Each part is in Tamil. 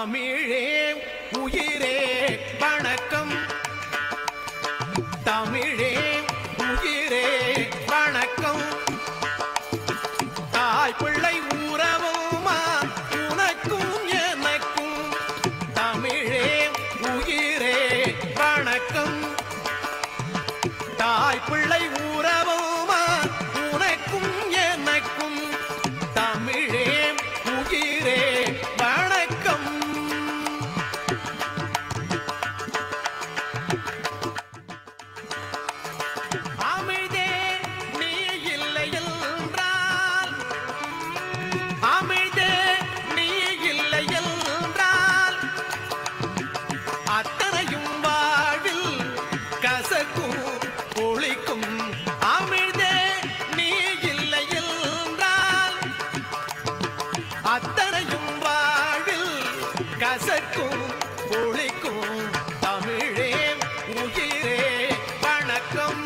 தமிழே உயிரே வணக்கம் தமிழே உயிரே வணக்கம் தாய் பிள்ளை உறவுமா உனக்கும் எனக்கும் தமிழே உயிரே வணக்கம் தாய் பிள்ளை உறவுமா உனக்கும் எனக்கும் தமிழே உயிரே வணக்கம் அமிழ்தே நீ இல்லை என்றால் அமிழ்தே நீ இல்லை என்றால் அத்தனையும் வாழ்வில் கசக்கும் ஒளிக்கும் அமிழ்தே நீ இல்லை என்றால் அத்தனையும் வாழ்வில் கசக்கும் ஒளிக்கும் தமிழே உயிரே வணக்கம்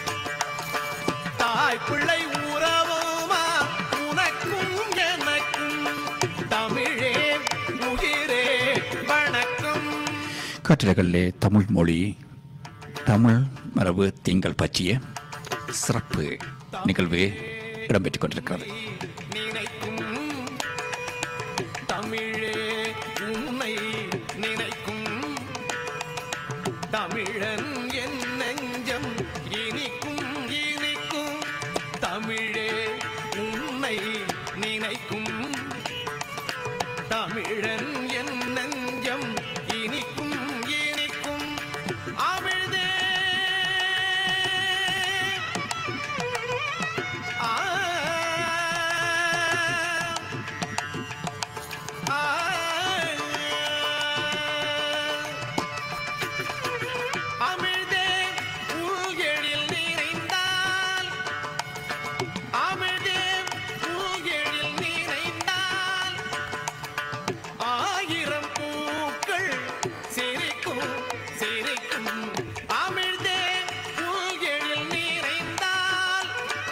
தாய் பிள்ளை உறவுமா உனக்கும் எனக்கும் தமிழே உயிரே வணக்கம் கட்டிடங்களிலே தமிழ் மொழி தமிழ் மரபு திங்கள் பற்றிய சிறப்பு நிகழ்வு இடம்பெற்றுக் கொண்டிருக்கிறது நினைக்கும் தமிழே உன்னை நினைக்கும் தமிழன் என் நெஞ்சம் இனிக்கும் இனிக்கும் தமிழே உன்னை நினைக்கும் தமிழன் என் நெஞ்சம் இனிக்கும் இனிக்கும் அமிழ்தே ஆ ஆ அமிழ்தே உள்எழில் நிறைந்தால் அமிழ்தே உள்எழில் நிறைந்தால் ஆயிரம் பூக்கள் சிரிக்கும் சிரிக்கும் அமிழ்தே உள்எழில் நிறைந்தால்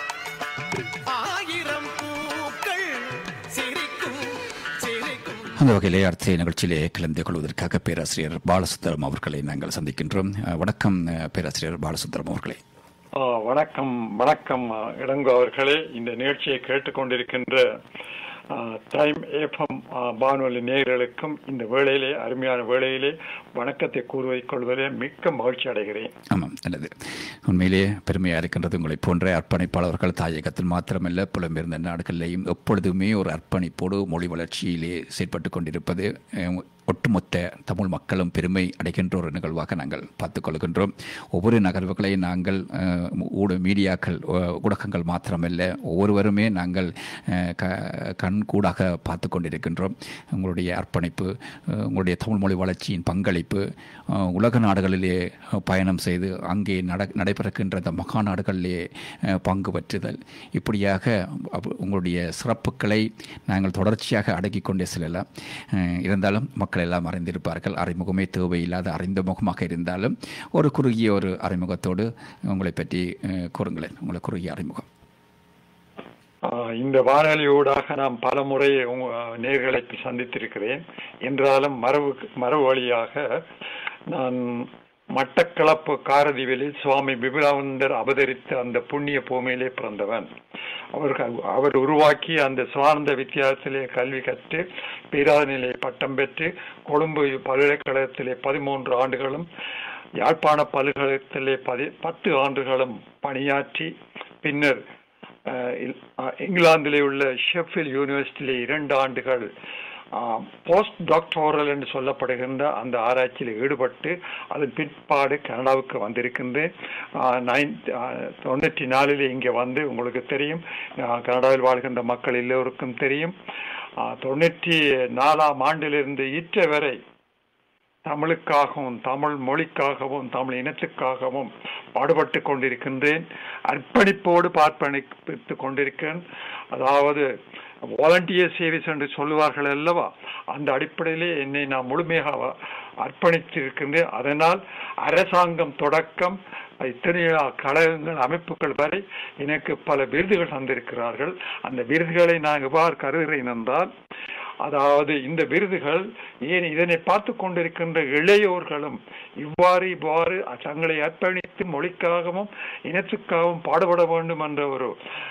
ஆயிரம் பூக்கள் சிரிக்கும் சிரிக்கும் அந்த வகையிலே அடுத்த நிகழ்ச்சியிலே கலந்து கொள்வதற்காக பேராசிரியர் பாலசுந்தரம் அவர்களை நாங்கள் சந்திக்கின்றோம் அஹ், வணக்கம் அஹ், பேராசிரியர் பாலசுந்தரம் அவர்களே ஆ, வணக்கம் வணக்கம் ஆ, இளங்கோ அவர்களே இந்த நிகழ்ச்சியை கேட்டுக்கொண்டிருக்கின்ற ஆ, டைம் ஏஃபம் வானொலி நேயர்களுக்கும் இந்த வேளையிலே அருமையான வேளையிலே வணக்கத்தை கூறுவதைக் கொள்வதிலே மிக்க மகிழ்ச்சி அடைகிறேன் ஆமாம் நல்லது உண்மையிலே பெருமையாக இருக்கின்றது உங்களை போன்ற அர்ப்பணிப்பாளர்கள் தாயகத்தில் மாத்திரமல்ல புலம்பெயர்ந்த நாடுகளிலேயும் எப்பொழுதுமே ஒரு அர்ப்பணிப்போடு மொழி வளர்ச்சியிலே செயற்பட்டு கொண்டிருப்பது அஹ், ஒட்டுமொத்த தமிழ் மக்களும் பெருமை அடைகின்ற ஒரு நிகழ்வாக நாங்கள் பார்த்துக் கொள்கின்றோம் ஒவ்வொரு நகர்வுகளை நாங்கள் அஹ், ஊட மீடியாக்கள் அஹ், ஊடகங்கள் மாத்திரமல்ல ஒவ்வொருவருமே நாங்கள் அஹ், க கண் கூடாக பார்த்து கொண்டிருக்கின்றோம் உங்களுடைய அர்ப்பணிப்பு அஹ், உங்களுடைய தமிழ் மொழி வளர்ச்சியின் பங்களிப்பு அஹ், உலக நாடுகளிலே அஹ், பயணம் செய்து அங்கே நட நடைபெறுகின்ற அந்த மகா நாடுகளிலே அஹ், பங்கு பெற்றுதல் இப்படியாக அப்ப- உங்களுடைய சிறப்புகளை நாங்கள் தொடர்ச்சியாக அடக்கிக் கொண்டே செல்லலாம் அஹ், இருந்தாலும் மக்கள் எல்லாம் அறிந்திருப்பார்கள் அறிமுகமே தேவையில்லாத அறிந்த முகமாக இருந்தாலும் ஒரு குறுகிய ஒரு அறிமுகத்தோடு உங்களை பற்றி அஹ், கூறுங்களேன் உங்களை குறுகிய அறிமுகம் ஆ, இந்த வானொலியூடாக நான் பல முறை உங்க நேர்களை சந்தித்திருக்கிறேன் என்றாலும் மரபு மரபு வழியாக நான் மட்டக்களப்பு காரதீவிலில் சுவாமி விபுலானந்தர் அவதரித்த அந்த புண்ணிய பூமியிலே பிறந்தவன் அவர்கள் அவர் உருவாக்கி அந்த சுவானந்த வித்தியாசத்திலே கல்வி கற்று பேராநிலை பட்டம் பெற்று கொழும்பு பல்கலைக்கழகத்திலே பதிமூன்று ஆண்டுகளும் யாழ்ப்பாண பல்கலைக்கழகத்திலே பதி பத்து ஆண்டுகளும் பணியாற்றி பின்னர் அஹ், இல்- அஹ், இங்கிலாந்திலே உள்ள ஷெஃபில் யூனிவர்சிட்டியிலே இரண்டு ஆண்டுகள் போஸ்ட் டாக்டோரல் என்று சொல்லப்படுகின்ற அந்த ஆராய்ச்சியில் ஈடுபட்டு அதன் பிற்பாடு கனடாவுக்கு வந்திருக்கின்றேன் ஆஹ், நைன் ஆஹ், தொண்ணூற்றி நாலில் இங்கே வந்து உங்களுக்கு தெரியும் ஆஹ், கனடாவில் வாழ்கின்ற மக்கள் எல்லோருக்கும் தெரியும் ஆஹ், தொண்ணூற்றி நாலாம் ஆண்டிலிருந்து இற்ற வரை தமிழுக்காகவும் தமிழ் மொழிக்காகவும் தமிழ் இனத்துக்காகவும் பாடுபட்டு கொண்டிருக்கின்றேன் அர்ப்பணிப்போடு பார்ப்பணித்துக் கொண்டிருக்கிறேன் அதாவது வாலண்டியர் சர்வீஸ் என்று சொல்லுவார்கள் அல்லவா அந்த அடிப்படையிலே என்னை நான் முழுமையாக அர்ப்பணித்திருக்கின்றேன் அதனால் அரசாங்கம் தொடக்கம் இத்தனையோ கழகங்கள் அமைப்புகள் வரை எனக்கு பல விருதுகள் தந்திருக்கிறார்கள் அந்த விருதுகளை நான் எவ்வாறு கருதுகிறேன் என்றால் அதாவது இந்த விருதுகள் ஏன் இதனை பார்த்து கொண்டிருக்கின்ற இளையோர்களும் இவ்வாறு இவ்வாறு தங்களை அர்ப்பணித்து மொழிக்காகவும் இனத்துக்காகவும் பாடுபட வேண்டும் என்ற ஒரு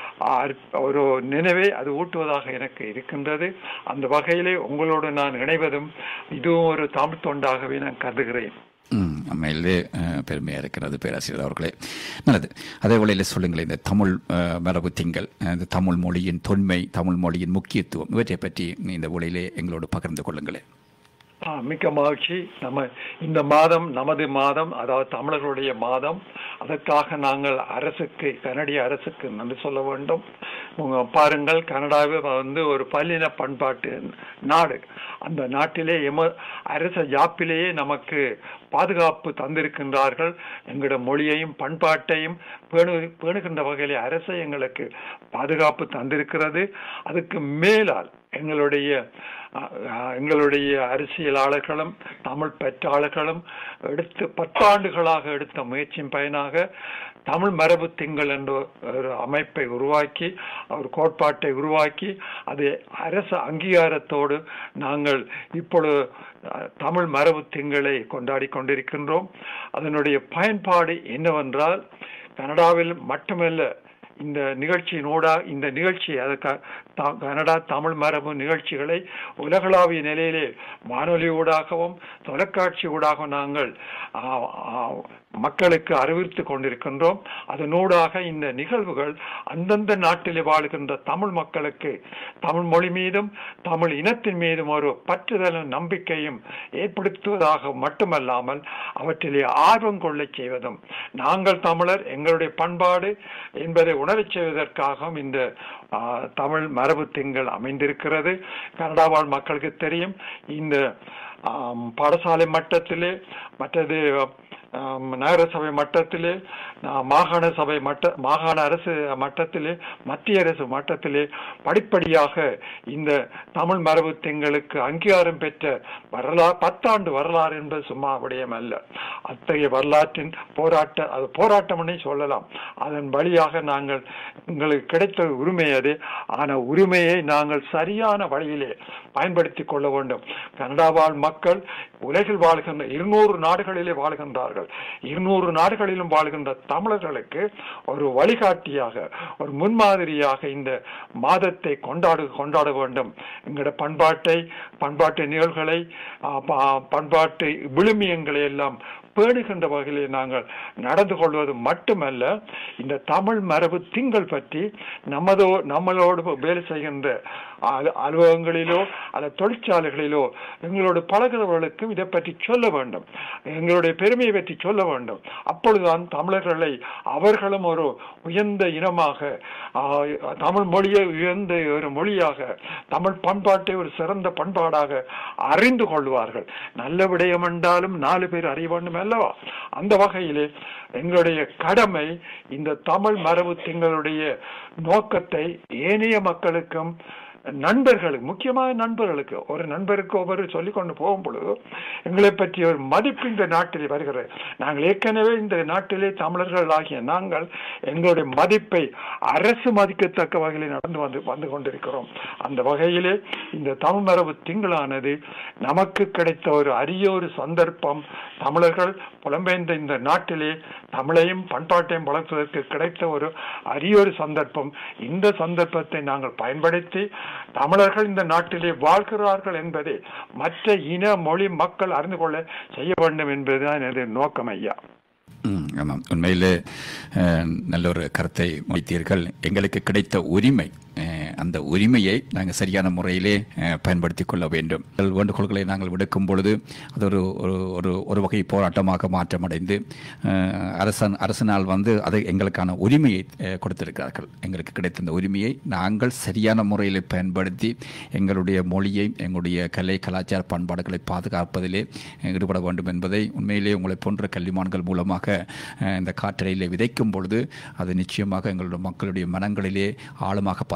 அற்- ஒரு நினைவை அது ஊட்டுவதாக எனக்கு இருக்கின்றது அந்த வகையிலே உங்களோடு நான் இணைவதும் இதுவும் ஒரு தமிழ் தொண்டாகவே நான் கருதுகிறேன் ம், உண்மையிலே அஹ், பெருமையா இருக்கிறது பேராசிரியர் அவர்களே நல்லது அதே வேளையில் சொல்லுங்களேன் இந்த தமிழ் அஹ், மரபு திங்கள் அஹ், இந்த தமிழ் மொழியின் தொன்மை தமிழ் மொழியின் முக்கியத்துவம் இவற்றை பற்றி இந்த வேளையிலே எங்களோடு பகிர்ந்து கொள்ளுங்களேன் ஆ, மிக்க மகிழ்ச்சி நம்ம இந்த மாதம் நமது மாதம் அதாவது தமிழர்களுடைய மாதம் அதற்காக நாங்கள் அரசுக்கு கனடிய அரசுக்கு நன்றி சொல்ல வேண்டும் உங்க பாருங்கள் கனடாவே வந்து ஒரு பல்லின பண்பாட்டு நாடு அந்த நாட்டிலே எம அரச ஜாப்பிலேயே நமக்கு பாதுகாப்பு தந்திருக்கின்றார்கள் எங்களோட மொழியையும் பண்பாட்டையும் பேணு பேணுகின்ற வகையிலே அரசு எங்களுக்கு பாதுகாப்பு தந்திருக்கிறது அதுக்கு மேலால் எங்களுடைய அஹ், அஹ், எங்களுடைய அரசியலாளர்களும் தமிழ் பெற்றாளர்களும் எடுத்து பத்தாண்டுகளாக எடுத்த முயற்சியின் பயனாக தமிழ் மரபு திங்கள் என்ற ஒரு அமைப்பை உருவாக்கி ஒரு கோட்பாட்டை உருவாக்கி அது அரசு அங்கீகாரத்தோடு நாங்கள் இப்பொழுது அஹ், தமிழ் மரபு திங்களை கொண்டாடி கொண்டிருக்கின்றோம் அதனுடைய பயன்பாடு என்னவென்றால் கனடாவில் மட்டுமல்ல இந்த நிகழ்ச்சியினோடா இந்த நிகழ்ச்சி அது க- த- கனடா தமிழ் மரபு நிகழ்ச்சிகளை உலகளாவிய நிலையிலே வானொலி ஊடாகவும் தொலைக்காட்சி ஊடாகவும் நாங்கள் ஆ, ஆ, மக்களுக்கு அறிவித்து கொண்டிருக்கின்றோம் அதனூடாக இந்த நிகழ்வுகள் அந்தந்த நாட்டிலே வாழுகின்ற தமிழ் மக்களுக்கு தமிழ் மொழி மீதும் தமிழ் இனத்தின் மீதும் ஒரு பற்றுதலும் நம்பிக்கையும் ஏற்படுத்துவதாக மட்டுமல்லாமல் அவற்றிலே ஆர்வம் கொள்ளச் செய்வதும் நாங்கள் தமிழர் எங்களுடைய பண்பாடு என்பதை உணரச் செய்வதற்காகவும் இந்த ஆ, தமிழ் மரபு திங்கள் அமைந்திருக்கிறது கனடா வாழ் மக்களுக்கு தெரியும் இந்த ஆம், பாடசாலை மட்டத்திலே மற்றது ஆம், நகர சபை மட்டத்திலே ஆ, மாகாண சபை மட்ட மாகாண அரசு மட்டத்திலே மத்திய அரசு மட்டத்திலே படிப்படியாக இந்த தமிழ் மரபு திங்களுக்கு அங்கீகாரம் பெற்ற வரலாறு பத்தாண்டு வரலாறு என்பது சும்மா விடயம் அல்ல அத்தகைய வரலாற்றின் போராட்ட அது போராட்டம்னே சொல்லலாம் அதன் வழியாக நாங்கள் எங்களுக்கு கிடைத்த உரிமை அது ஆன உரிமையை நாங்கள் சரியான வழியிலே பயன்படுத்திக் கொள்ள வேண்டும் கனடா வாழ் மக்கள் உலகில் வாழ்கின்ற இருநூறு நாடுகளிலே வாழ்கின்றார்கள் இருநூறு நாடுகளிலும் வாழ்கின்ற தமிழர்களுக்கு ஒரு வழிகாட்டியாக ஒரு முன்மாதிரியாக இந்த மாதத்தை கொண்டாடு கொண்டாட வேண்டும் எங்களோட பண்பாட்டை பண்பாட்டு நிகழ்வுகளை ஆ, ப- பண்பாட்டு விழுமியங்களை எல்லாம் பேணுகின்ற வகையிலே நாங்கள் நடந்து கொள்வது மட்டுமல்ல இந்த தமிழ் மரபு திங்கள் பற்றி நமதோ நம்மளோடு வேலை செய்கின்ற அலு- அலுவலகங்களிலோ அல்லது தொழிற்சாலைகளிலோ எங்களோடு பழகிறவர்களுக்கும் இதை பற்றி சொல்ல வேண்டும் எங்களுடைய பெருமையை பற்றி சொல்ல வேண்டும் அப்பொழுதுதான் தமிழர்களை அவர்களும் ஒரு உயர்ந்த இனமாக ஆ, தமிழ் மொழியை உயர்ந்த ஒரு மொழியாக தமிழ் பண்பாட்டை ஒரு சிறந்த பண்பாடாக அறிந்து கொள்வார்கள் நல்ல விடயம் என்றாலும் நாலு பேர் அறிய வேண்டும் அல்லவா அந்த வகையிலே எங்களுடைய கடமை இந்த தமிழ் மரபு திங்களுடைய நோக்கத்தை ஏனைய மக்களுக்கும் நண்பர்களுக்கு முக்கியமான நண்பர்களுக்கு ஒரு நண்பருக்கு ஒவ்வொரு சொல்லிக் கொண்டு போகும் பொழுது எங்களை பற்றி ஒரு மதிப்பு இந்த நாட்டில் வருகிறது நாங்கள் ஏற்கனவே இந்த நாட்டிலே தமிழர்கள் ஆகிய நாங்கள் எங்களுடைய மதிப்பை அரசு மதிக்கத்தக்க வகையில் நடந்து வந்து வந்து கொண்டிருக்கிறோம் அந்த வகையிலே இந்த தமிழ் மரபு திங்களானது நமக்கு கிடைத்த ஒரு அரிய ஒரு சந்தர்ப்பம் தமிழர்கள் புலம்பெயர்ந்த இந்த நாட்டிலே தமிழையும் பண்பாட்டையும் வளர்ப்பதற்கு கிடைத்த ஒரு அரிய ஒரு சந்தர்ப்பம் இந்த சந்தர்ப்பத்தை நாங்கள் பயன்படுத்தி தமிழர்கள் இந்த நாட்டிலே வாழ்கிறார்கள் என்பதை மற்ற இன மொழி மக்கள் அறிந்து கொள்ள செய்ய வேண்டும் என்பதுதான் எனது நோக்கம் ஐயா ம், ஆமாம் உண்மையிலே அஹ், நல்ல ஒரு கருத்தை முடித்தீர்கள் எங்களுக்கு கிடைத்த உரிமை அஹ், அந்த உரிமையை நாங்கள் சரியான முறையிலே அஹ், பயன்படுத்திக் கொள்ள வேண்டும் எங்கள் வேண்டுகோள்களை நாங்கள் விடுக்கும் பொழுது அது ஒரு ஒரு ஒரு ஒரு வகை போராட்டமாக மாற்றமடைந்து அஹ், அரசன் அரசினால் வந்து அதை எங்களுக்கான உரிமையை அஹ், கொடுத்திருக்கிறார்கள் எங்களுக்கு கிடைத்த அந்த உரிமையை நாங்கள் சரியான முறையில் பயன்படுத்தி எங்களுடைய மொழியை எங்களுடைய கலை கலாச்சார பண்பாடுகளை பாதுகாப்பதிலே அஹ், ஈடுபட வேண்டும் என்பதை உண்மையிலே உங்களை போன்ற கல்விமான்கள் மூலமாக அஹ், இந்த காற்றலையிலே விதைக்கும் பொழுது அது நிச்சயமாக எங்களுடைய மக்களுடைய மனங்களிலே ஆழமாக பதிந்து கொள்ளும்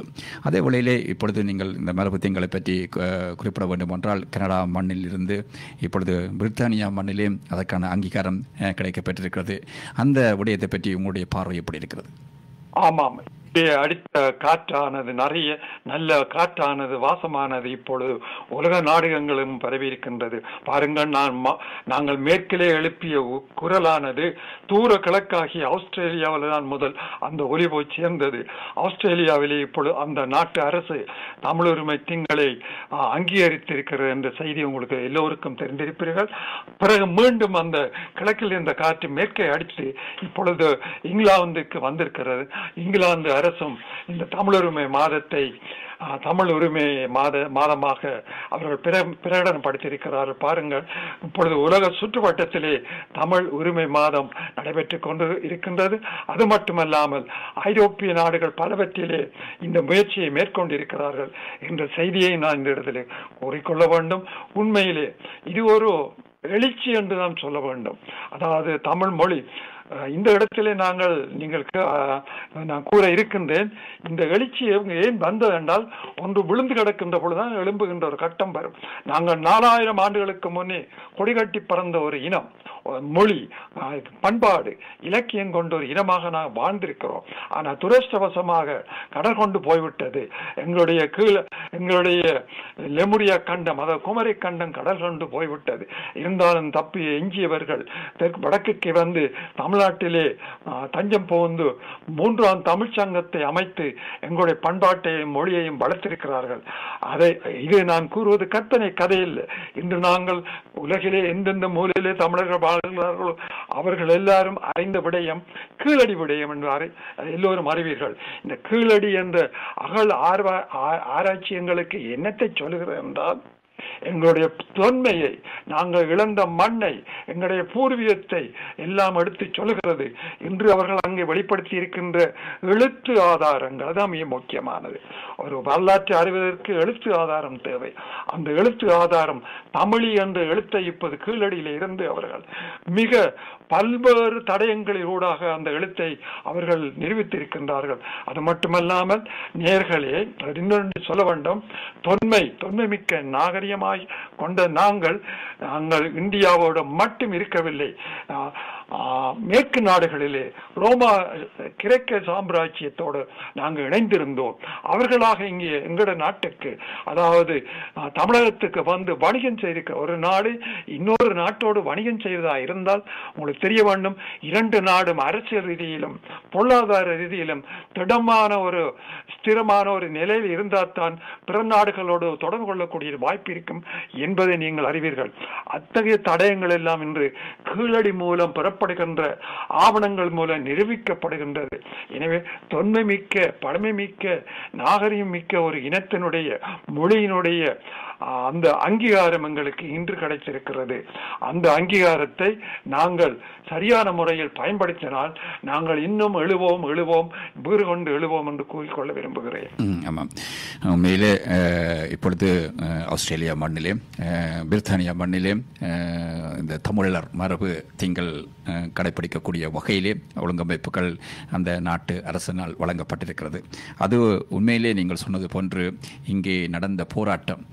கொள்ளும் அதே வேளையிலே இப்பொழுது நீங்கள் இந்த மரபு திங்களை பற்றி அஹ், குறிப்பிட வேண்டும் என்றால் கனடா மண்ணில் இருந்து இப்பொழுது பிரித்தானியா மண்ணிலே அதற்கான அங்கீகாரம் அஹ், கிடைக்கப்பெற்றிருக்கிறது அந்த விடயத்தை பற்றி உங்களுடைய பார்வை எப்படி இருக்கிறது ஆமாம் இங்கே அடித்த காற்றானது நிறைய நல்ல காற்றானது வாசமானது இப்பொழுது உலக நாடகங்களும் பரவி இருக்கின்றது பாருங்கள் நான் ம- நாங்கள் மேற்கிலே எழுப்பிய உ- குரலானது தூர கிழக்காகிய ஆஸ்திரேலியாவில் தான் முதல் அந்த ஒலி போய் சேர்ந்தது ஆஸ்திரேலியாவிலே இப்பொழுது அந்த நாட்டு அரசு தமிழுரிமை திங்களை ஆ, அங்கீகரித்திருக்கிறது என்ற செய்தி உங்களுக்கு எல்லோருக்கும் தெரிந்திருப்பீர்கள் பிறகு மீண்டும் அந்த கிழக்கில் இருந்த காற்று மேற்கே அடித்து இப்பொழுது இங்கிலாந்துக்கு வந்திருக்கிறது இங்கிலாந்து அரசும் இந்த தமிழுரிமை மாதத்தை ஆ, தமிழ் உரிமை மாத மாதமாக அவர்கள் பிர பிரகடனப்படுத்தியிருக்கிறார்கள் பாருங்கள் இப்பொழுது உலக சுற்றுவட்டத்திலே தமிழ் உரிமை மாதம் நடைபெற்றுக் கொண்டு இருக்கின்றது அது மட்டுமல்லாமல் ஐரோப்பிய நாடுகள் பலவற்றிலே இந்த முயற்சியை மேற்கொண்டிருக்கிறார்கள் என்ற செய்தியை நான் இந்த இடத்திலே கூறிக்கொள்ள வேண்டும் உண்மையிலே இது ஒரு எழுச்சி என்று நான் சொல்ல வேண்டும் அதாவது தமிழ் மொழி அஹ், இந்த இடத்திலே நாங்கள் நீங்கள் க- அஹ், நான் கூற இருக்கின்றேன் இந்த எழுச்சி எங்க- ஏன் வந்தது என்றால் ஒன்று விழுந்து கிடக்கின்ற பொழுதுதான் எழும்புகின்ற ஒரு கட்டம் வரும் நாங்கள் நாலாயிரம் ஆண்டுகளுக்கு முன்னே கொடிகட்டி பறந்த ஒரு இனம் ஒரு மொழி அஹ், பண்பாடு இலக்கியம் கொண்ட ஒரு இனமாக நாம் வாழ்ந்திருக்கிறோம் ஆனால் துரஷ்டவசமாக கடல் கொண்டு போய்விட்டது எங்களுடைய கீழே எங்களுடைய லெமுரியா கண்டம் அதாவது குமரி கண்டம் கடல் கொண்டு போய்விட்டது இருந்தாலும் தப்பி எஞ்சியவர்கள் தெற்கு வடக்குக்கு வந்து தமிழ்நாட்டிலே ஆ, தஞ்சம் புகுந்து மூன்றாம் தமிழ்ச் சங்கத்தை அமைத்து எங்களுடைய பண்பாட்டையும் மொழியையும் வளர்த்திருக்கிறார்கள் அதை இது நான் கூறுவது கற்பனை கதையில்லை இன்று நாங்கள் உலகிலே எந்தெந்த மூலையிலே தமிழர்கள் வாழ்கிறார்களோ அவர்கள் எல்லாரும் அறிந்த விடயம் கீழடி விடயம் என்று அறி எல்லோரும் அறிவீர்கள் இந்த கீழடி என்ற அகல் ஆர்வ ஆ- ஆராய்ச்சி எங்களுக்கு என்னத்தை சொல்லுகிறது என்றால் எங்களுடைய தொன்மையை நாங்கள் இழந்த மண்ணை எங்களுடைய பூர்வீகத்தை எல்லாம் எடுத்து சொல்லுகிறது இன்று அவர்கள் அங்கே வெளிப்படுத்தி இருக்கின்ற எழுத்து ஆதாரங்கள் அதான் மிக முக்கியமானது ஒரு வரலாற்றை அறிவதற்கு எழுத்து ஆதாரம் தேவை அந்த எழுத்து ஆதாரம் தமிழி என்ற எழுத்தை இப்போது கீழடியில இருந்து அவர்கள் மிக பல்வேறு தடயங்களிலூடாக அந்த எழுத்தை அவர்கள் நிரூபித்திருக்கின்றார்கள் அது மட்டுமல்லாமல் நேர்களே இன்னொன்று சொல்ல வேண்டும் தொன்மை தொன்மை மிக்க நாகரிகமாய் கொண்ட நாங்கள் நாங்கள் இந்தியாவோட மட்டும் இருக்கவில்லை ஆஹ், ஆஹ், மேற்கு நாடுகளிலே ரோமா கிரேக்க சாம்ராஜ்யத்தோடு நாங்கள் இணைந்திருந்தோம் அவர்களாக இங்கே எங்களோட நாட்டுக்கு அதாவது ஆஹ், தமிழகத்துக்கு வந்து வணிகம் செய்திருக்க ஒரு நாடு இன்னொரு நாட்டோடு வணிகம் செய்வதா இருந்தால் உங்களுக்கு தெரிய வேண்டும் இரண்டு நாடும் அரசியல் ரீதியிலும் பொருளாதார ரீதியிலும் திடமான ஒரு ஸ்திரமான ஒரு நிலையில் இருந்தால் தான் பிற நாடுகளோடு தொடர்பு கொள்ளக்கூடிய வாய்ப்பு இருக்கும் என்பதை நீங்கள் அறிவீர்கள் அத்தகைய தடயங்கள் எல்லாம் இன்று கீழடி மூலம் பெறப்படுகின்ற ஆவணங்கள் மூலம் நிரூபிக்கப்படுகின்றது எனவே தொன்மை மிக்க பழமை மிக்க நாகரிகம் மிக்க ஒரு இனத்தினுடைய மொழியினுடைய ஆஹ், அந்த அங்கீகாரம் எங்களுக்கு இன்று கிடைத்திருக்கிறது அந்த அங்கீகாரத்தை நாங்கள் சரியான முறையில் பயன்படுத்தினால் நாங்கள் இன்னும் எழுவோம் எழுவோம் வீறு கொண்டு எழுவோம் என்று கூறிக்கொள்ள விரும்புகிறேன் ம், ஆமாம் உண்மையிலே அஹ், இப்பொழுது அஹ், ஆஸ்திரேலியா மண்ணிலே அஹ், பிரித்தானியா மண்ணிலே அஹ், இந்த தமிழர் மரபு திங்கள் அஹ், கடைப்பிடிக்கக்கூடிய வகையிலே ஒழுங்கமைப்புகள் அந்த நாட்டு அரசினால் வழங்கப்பட்டிருக்கிறது அது உண்மையிலே நீங்கள் சொன்னது போன்று இங்கே நடந்த போராட்டம்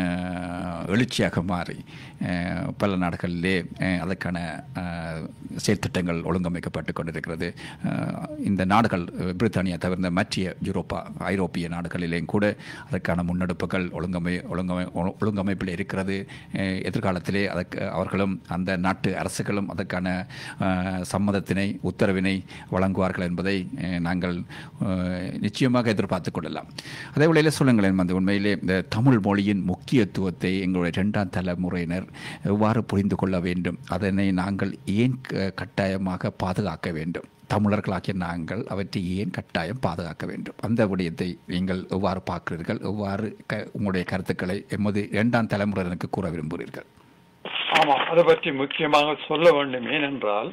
அஹ், எழுச்சியாக மாறி அஹ், பல நாடுகளிலே அஹ், அதற்கான அஹ், செயற்திட்டங்கள் ஒழுங்கமைக்கப்பட்டு கொண்டிருக்கிறது அஹ், இந்த நாடுகள் அஹ், பிரித்தானியா தவிர்ந்த மற்ற யூரோப்பா ஐரோப்பிய நாடுகளிலேயும் கூட அதற்கான முன்னெடுப்புகள் ஒழுங்கமை ஒழுங்கமை ஒழு- ஒழுங்கமைப்பில் இருக்கிறது அஹ், எதிர்காலத்திலே அதற்கு அவர்களும் அந்த நாட்டு அரசுகளும் அதற்கான அஹ், சம்மதத்தினை உத்தரவினை வழங்குவார்கள் என்பதை அஹ், நாங்கள் அஹ், நிச்சயமாக எதிர்பார்த்துக் கொள்ளலாம் அதே வேளையில் சொல்லுங்களேன் வந்து உண்மையிலே இந்த தமிழ் மொழியின் முக்கியத்துவத்தை எங்களுடைய இரண்டாம் தலைமுறையினர் எவ்வாறு புரிந்து கொள்ள வேண்டும் அதனை நாங்கள் ஏன் க- கட்டாயமாக பாதுகாக்க வேண்டும் தமிழர்களாகிய நாங்கள் அவற்றை ஏன் கட்டாயம் பாதுகாக்க வேண்டும் அந்த விடயத்தை நீங்கள் எவ்வாறு பார்க்கிறீர்கள் எவ்வாறு க உங்களுடைய கருத்துக்களை எமது இரண்டாம் தலைமுறையினருக்கு கூற விரும்புகிறீர்கள் ஆமா அதை பற்றி முக்கியமாக சொல்ல வேண்டும் ஏனென்றால்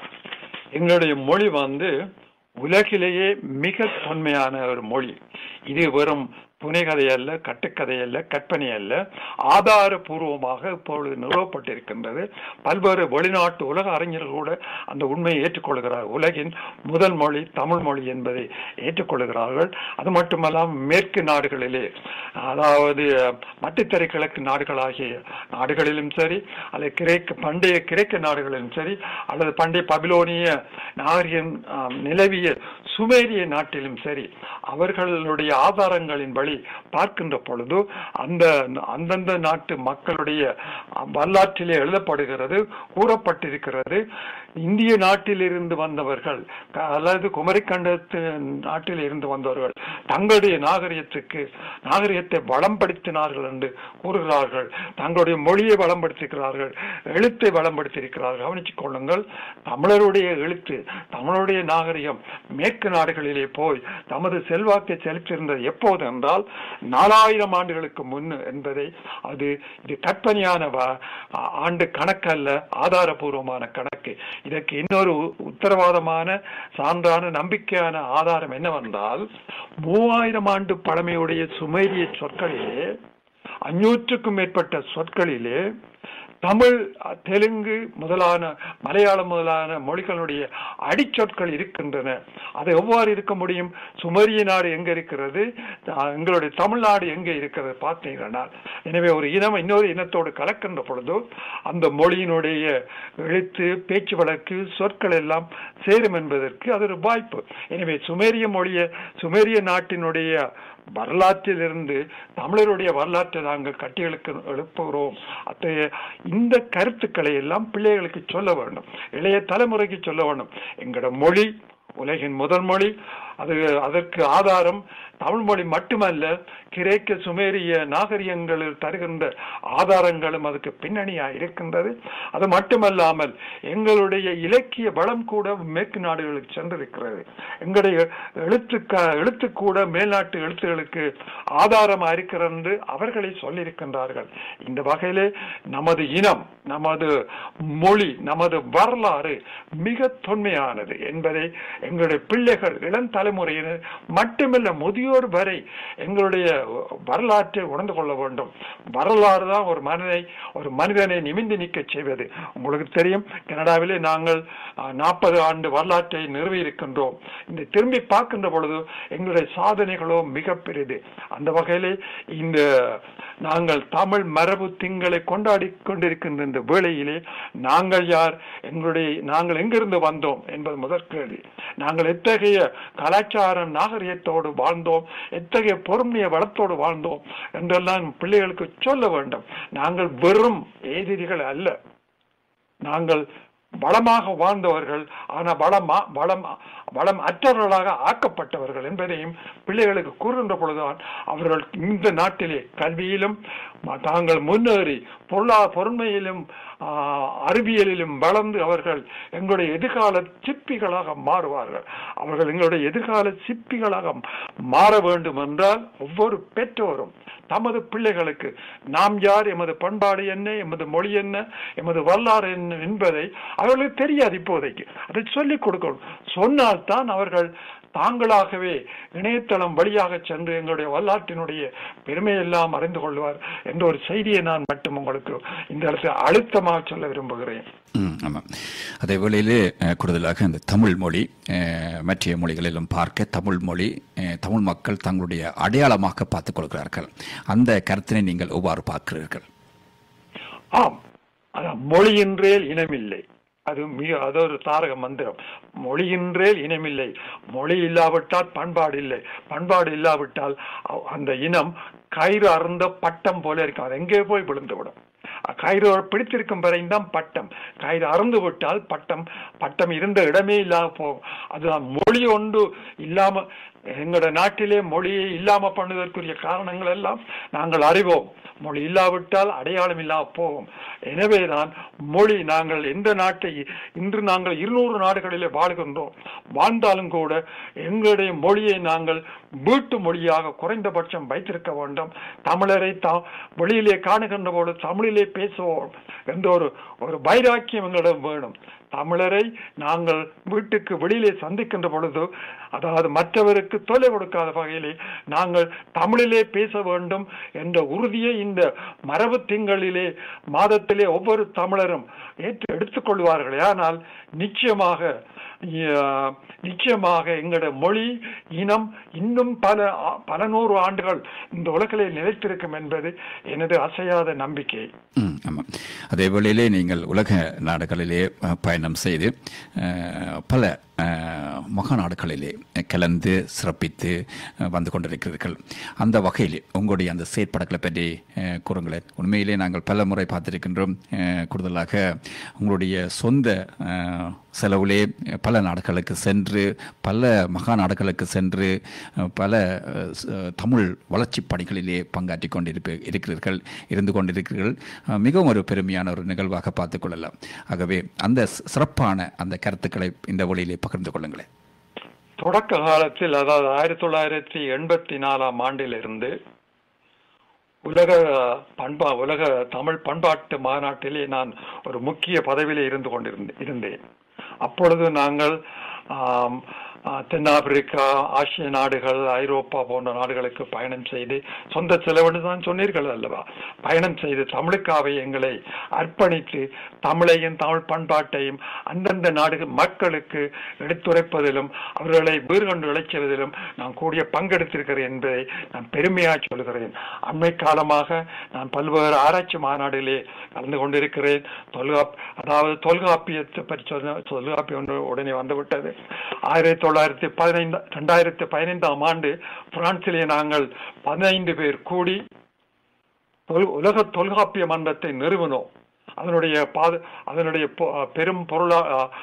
எங்களுடைய மொழி வந்து உலகிலேயே மிக தொன்மையான ஒரு மொழி இது வெறும் புனைகதை அல்ல கட்டுக்கதை அல்ல கற்பனை அல்ல ஆதாரபூர்வமாக இப்பொழுது நிறுவப்பட்டிருக்கின்றது பல்வேறு வெளிநாட்டு உலக அறிஞர்கள் கூட அந்த உண்மையை ஏற்றுக்கொள்கிறார் உலகின் முதல் மொழி தமிழ் மொழி என்பதை ஏற்றுக்கொள்கிறார்கள் அது மட்டுமல்லாமல் மேற்கு நாடுகளிலே அதாவது மத்தித்தரை கிழக்கு நாடுகளாகிய நாடுகளிலும் சரி அல்லது கிரேக்க பண்டைய கிரேக்க நாடுகளிலும் சரி அல்லது பண்டைய பபிலோனிய நாகரிகம் ஆம், நிலவிய சுமேரிய நாட்டிலும் சரி அவர்களுடைய ஆதாரங்களின் வழி பார்க்கின்ற பொழுது அந்த அந்தந்த நாட்டு மக்களுடைய வரலாற்றிலே எழுதப்படுகிறது கூறப்பட்டிருக்கிறது இந்திய நாட்டிலிருந்து வந்தவர்கள் க- அல்லது குமரிக்கண்டத்து நாட்டில் இருந்து வந்தவர்கள் தங்களுடைய நாகரிகத்துக்கு நாகரிகத்தை வளம்படுத்தினார்கள் என்று கூறுகிறார்கள் தங்களுடைய மொழியை வளம்படுத்தியிருக்கிறார்கள் எழுத்தை வளம்படுத்தியிருக்கிறார்கள் கவனித்துக் கொள்ளுங்கள் தமிழருடைய எழுத்து தமிழருடைய நாகரிகம் மேற்கு நாடுகளிலே போய் தமது செல்வாக்கை செலுத்தியிருந்தது எப்போது என்றால் நாலாயிரம் ஆண்டுகளுக்கு முன் என்பதை அது இது கற்பனையான வ- ஆ- ஆண்டு கணக்கல்ல ஆதாரபூர்வமான கணக்கு இதற்கு இன்னொரு உ- உத்தரவாதமான சான்றான நம்பிக்கையான ஆதாரம் என்னவென்றால் மூவாயிரம் ஆண்டு பழமையுடைய சுமேரிய சொற்களிலே அஞ்சூற்றுக்கும் மேற்பட்ட சொற்களிலே தமிழ் தெலுங்கு முதலான மலையாளம் முதலான மொழிகளுடைய அடிச்சொற்கள் இருக்கின்றன அது எவ்வாறு இருக்க முடியும் சுமரிய நாடு எங்க இருக்கிறது அஹ் எங்களுடைய தமிழ்நாடு எங்கே இருக்கிறது பார்த்தீங்கன்னா எனவே ஒரு இனம் இன்னொரு இனத்தோடு கலக்கின்ற பொழுது அந்த மொழியினுடைய எழுத்து பேச்சு வழக்கு சொற்கள் எல்லாம் சேரும் என்பதற்கு அது ஒரு வாய்ப்பு எனவே சுமேரிய மொழிய சுமேரிய நாட்டினுடைய வரலாற்றிலிருந்து தமிழருடைய வரலாற்றை நாங்கள் கட்டிகளுக்கு எழுப்புகிறோம் அத்தகைய இந்த கருத்துக்களை எல்லாம் பிள்ளைகளுக்கு சொல்ல வேண்டும் இளைய தலைமுறைக்கு சொல்ல வேண்டும் எங்களோட மொழி உலகின் முதல் மொழி அது அதற்கு ஆதாரம் தமிழ் மொழி மட்டுமல்ல கிரேக்க சுமேரிய நாகரிகங்களில் தருகின்ற ஆதாரங்களும் அதுக்கு பின்னணியா இருக்கின்றது அது மட்டுமல்லாமல் எங்களுடைய இலக்கிய வளம் கூட மேற்கு நாடுகளுக்கு சென்றிருக்கிறது எங்களுடைய எழுத்துக்க எழுத்து கூட மேல்நாட்டு எழுத்துகளுக்கு ஆதாரமா இருக்கிறது என்று அவர்களை சொல்லியிருக்கின்றார்கள் இந்த வகையிலே நமது இனம் நமது மொழி நமது வரலாறு மிக தொன்மையானது என்பதை எங்களுடைய பிள்ளைகள் இளம் தலைமுறையினர் மட்டுமல்ல முதியோர் வரை எங்களுடைய வரலாற்றை உணர்ந்து கொள்ள வேண்டும் வரலாறு தான் ஒரு மனிதனை ஒரு மனிதனை நிமிந்து நிற்க செய்வது உங்களுக்கு தெரியும் கனடாவிலே நாங்கள் நாற்பது ஆண்டு வரலாற்றை நிறுவி இருக்கின்றோம் இந்த திரும்பி பார்க்கின்ற பொழுது எங்களுடைய சாதனைகளோ மிக பெரிது அந்த வகையிலே இந்த நாங்கள் தமிழ் மரபு திங்களை கொண்டாடி கொண்டிருக்கின்ற இந்த வேளையிலே நாங்கள் யார் எங்களுடைய நாங்கள் எங்கிருந்து வந்தோம் என்பது முதற் கேள்வி நாங்கள் எத்தகைய கலாச்சாரம் நாகரிகத்தோடு வாழ்ந்தோம் எத்தகைய பொறுமைய வளத்தோடு வாழ்ந்தோம் என்றெல்லாம் பிள்ளைகளுக்கு சொல்ல வேண்டும் நாங்கள் வெறும் எதிரிகள் அல்ல நாங்கள் வளமாக வாழ்ந்தவர்கள் ஆனா வளமா வளம் வளம் அற்றவர்களாக ஆக்கப்பட்டவர்கள் என்பதையும் பிள்ளைகளுக்கு கூறுகின்ற பொழுதுதான் அவர்கள் இந்த நாட்டிலே கல்வியிலும் ம- தாங்கள் முன்னேறி பொருளா பொறுமையிலும் ஆஹ், அறிவியலிலும் வளர்ந்து அவர்கள் எங்களுடைய எதிர்கால சிற்பிகளாக மாறுவார்கள் அவர்கள் எங்களுடைய எதிர்கால சிற்பிகளாக மாற வேண்டும் என்றால் ஒவ்வொரு பெற்றோரும் தமது பிள்ளைகளுக்கு நாம் யார் எமது பண்பாடு என்ன எமது மொழி என்ன எமது வரலாறு என்ன என்பதை அவர்களுக்கு தெரியாது இப்போதைக்கு அதை சொல்லிக் கொடுக்கணும் சொன்னால்தான் அவர்கள் தாங்களாகவே இணையதளம் வழியாக சென்று எங்களுடைய வரலாற்றினுடைய பெருமையெல்லாம் அறிந்து கொள்வார் என்ற ஒரு செய்தியை நான் மட்டும் உங்களுக்கு இந்த இடத்தில் அழுத்தமாக சொல்ல விரும்புகிறேன் ம், ஆமாம் அதே வேளையிலே அஹ், கூடுதலாக இந்த தமிழ் மொழி அஹ், மற்ற மொழிகளிலும் பார்க்க தமிழ் மொழி அஹ், தமிழ் மக்கள் தங்களுடைய அடையாளமாக பார்த்துக் கொள்கிறார்கள் அந்த கருத்தினை நீங்கள் எவ்வாறு பார்க்கிறீர்கள் ஆம் அதான் மொழியின்றேல் இனமில்லை அது மிக அது ஒரு தாரக மந்திரம் மொழியின்றேல் இனமில்லை மொழி இல்லாவிட்டால் பண்பாடு இல்லை பண்பாடு இல்லாவிட்டால் அ- அந்த இனம் கயிறு அருந்த பட்டம் போல இருக்கும் அது எங்கே போய் விழுந்துவிடும் கயிறு பிடித்திருக்கும் வரையும் பட்டம் கயிறு அறுந்து விட்டால் பட்டம் பட்டம் இருந்த இடமே இல்லாம போகும் அதுதான் மொழி ஒன்று இல்லாம எங்களோட நாட்டிலே மொழியை இல்லாம பண்ணுவதற்குரிய காரணங்கள் எல்லாம் நாங்கள் அறிவோம் மொழி இல்லாவிட்டால் அடையாளம் இல்லாம போகும் எனவேதான் மொழி நாங்கள் எந்த நாட்டை இன்று நாங்கள் இருநூறு நாடுகளிலே வாழ்கின்றோம் வாழ்ந்தாலும் கூட எங்களுடைய மொழியை நாங்கள் வீட்டு மொழியாக குறைந்தபட்சம் வைத்திருக்க வேண்டும் தமிழரை தா வெளியிலே காணுகின்ற போது தமிழிலே பேசுவோம் என்ற ஒரு ஒரு வைராக்கியம் எங்களிடம் வேணும் தமிழரை நாங்கள் வீட்டுக்கு வெளியிலே சந்திக்கின்ற பொழுது அதாவது மற்றவருக்கு தொலை கொடுக்காத வகையிலே நாங்கள் தமிழிலே பேச வேண்டும் என்ற உறுதியை இந்த மரபு திங்களிலே மாதத்திலே ஒவ்வொரு தமிழரும் ஏற்று எடுத்துக்கொள்வார்கள் ஆனால் நிச்சயமாக அஹ், நிச்சயமாக எங்களுடைய மொழி இனம் இன்னும் பல ஆ- பல நூறு ஆண்டுகள் இந்த உலகிலே நிலைத்திருக்கும் என்பது எனது அசையாத நம்பிக்கை ம், ஆமாம் அதே வேளையிலே நீங்கள் உலக நாடுகளிலே அஹ், பயணம் செய்து அஹ், பல அஹ், மகாநாடுகளிலே கலந்து சிறப்பித்து அஹ், வந்து கொண்டிருக்கிறீர்கள் அந்த வகையிலே உங்களுடைய அந்த செயற்பாடுகளை பற்றி அஹ், கூறுங்களேன் உண்மையிலே நாங்கள் பல முறை பார்த்திருக்கின்றோம் அஹ், கூடுதலாக உங்களுடைய சொந்த அஹ், செலவிலே பல நாடுகளுக்கு சென்று பல மகாநாடுகளுக்கு சென்று அஹ், பல அஹ், ச- தமிழ் வளர்ச்சி பணிகளிலே பங்காற்றி கொண்டிருப்ப இருக்கிறீர்கள் இருந்து கொண்டிருக்கிறீர்கள் அஹ், மிகவும் ஒரு பெருமையான ஒரு நிகழ்வாக பார்த்துக் கொள்ளலாம் ஆகவே அந்த சி- சிறப்பான அந்த கருத்துக்களை இந்த வழியிலே பகிர்ந்து கொள்ளுங்களேன் தொடக்க காலத்தில் அதாவது ஆயிரத்தி தொள்ளாயிரத்தி எண்பத்தி நாலாம் ஆண்டிலிருந்து உலக பண்பா உலக தமிழ் பண்பாட்டு மாநாட்டிலே நான் ஒரு முக்கிய பதவியிலே இருந்து கொண்டிருந்தேன் இருந்தேன் அப்பொழுது நாங்கள் ஆம், ஆ, தென்னாப்பிரிக்கா ஆசிய நாடுகள் ஐரோப்பா போன்ற நாடுகளுக்கு பயணம் செய்து சொந்த செலவுன்னு தான் சொன்னீர்கள் அல்லவா பயணம் செய்து தமிழுக்காவை எங்களை அர்ப்பணித்து தமிழையும் தமிழ் பண்பாட்டையும் அந்தந்த நாடுகள் மக்களுக்கு எடுத்துரைப்பதிலும் அவர்களை வீறு கொண்டு இழைச்சுவதிலும் நான் கூடிய பங்கெடுத்திருக்கிறேன் என்பதை நான் பெருமையாக சொல்கிறேன் அண்மை காலமாக நான் பல்வேறு ஆராய்ச்சி மாநாடுகளே கலந்து கொண்டிருக்கிறேன் தொல்காப் அதாவது தொல்காப்பியத்தை பற்றி சொன்ன தொல்காப்பியம் ஒன்று உடனே வந்துவிட்டது ஆயிரத்தி தொள்ளாயிரத்தி பதினைந்து ரெண்டாயிரத்தி பதினைந்தாம் ஆண்டு பிரான்சிலே நாங்கள் பதினைந்து பேர் கூடி தொல்- உலக தொல்காப்பிய மன்றத்தை நிறுவனோம் அதனுடைய பாது அதனுடைய பொ- பெரும் பொருளா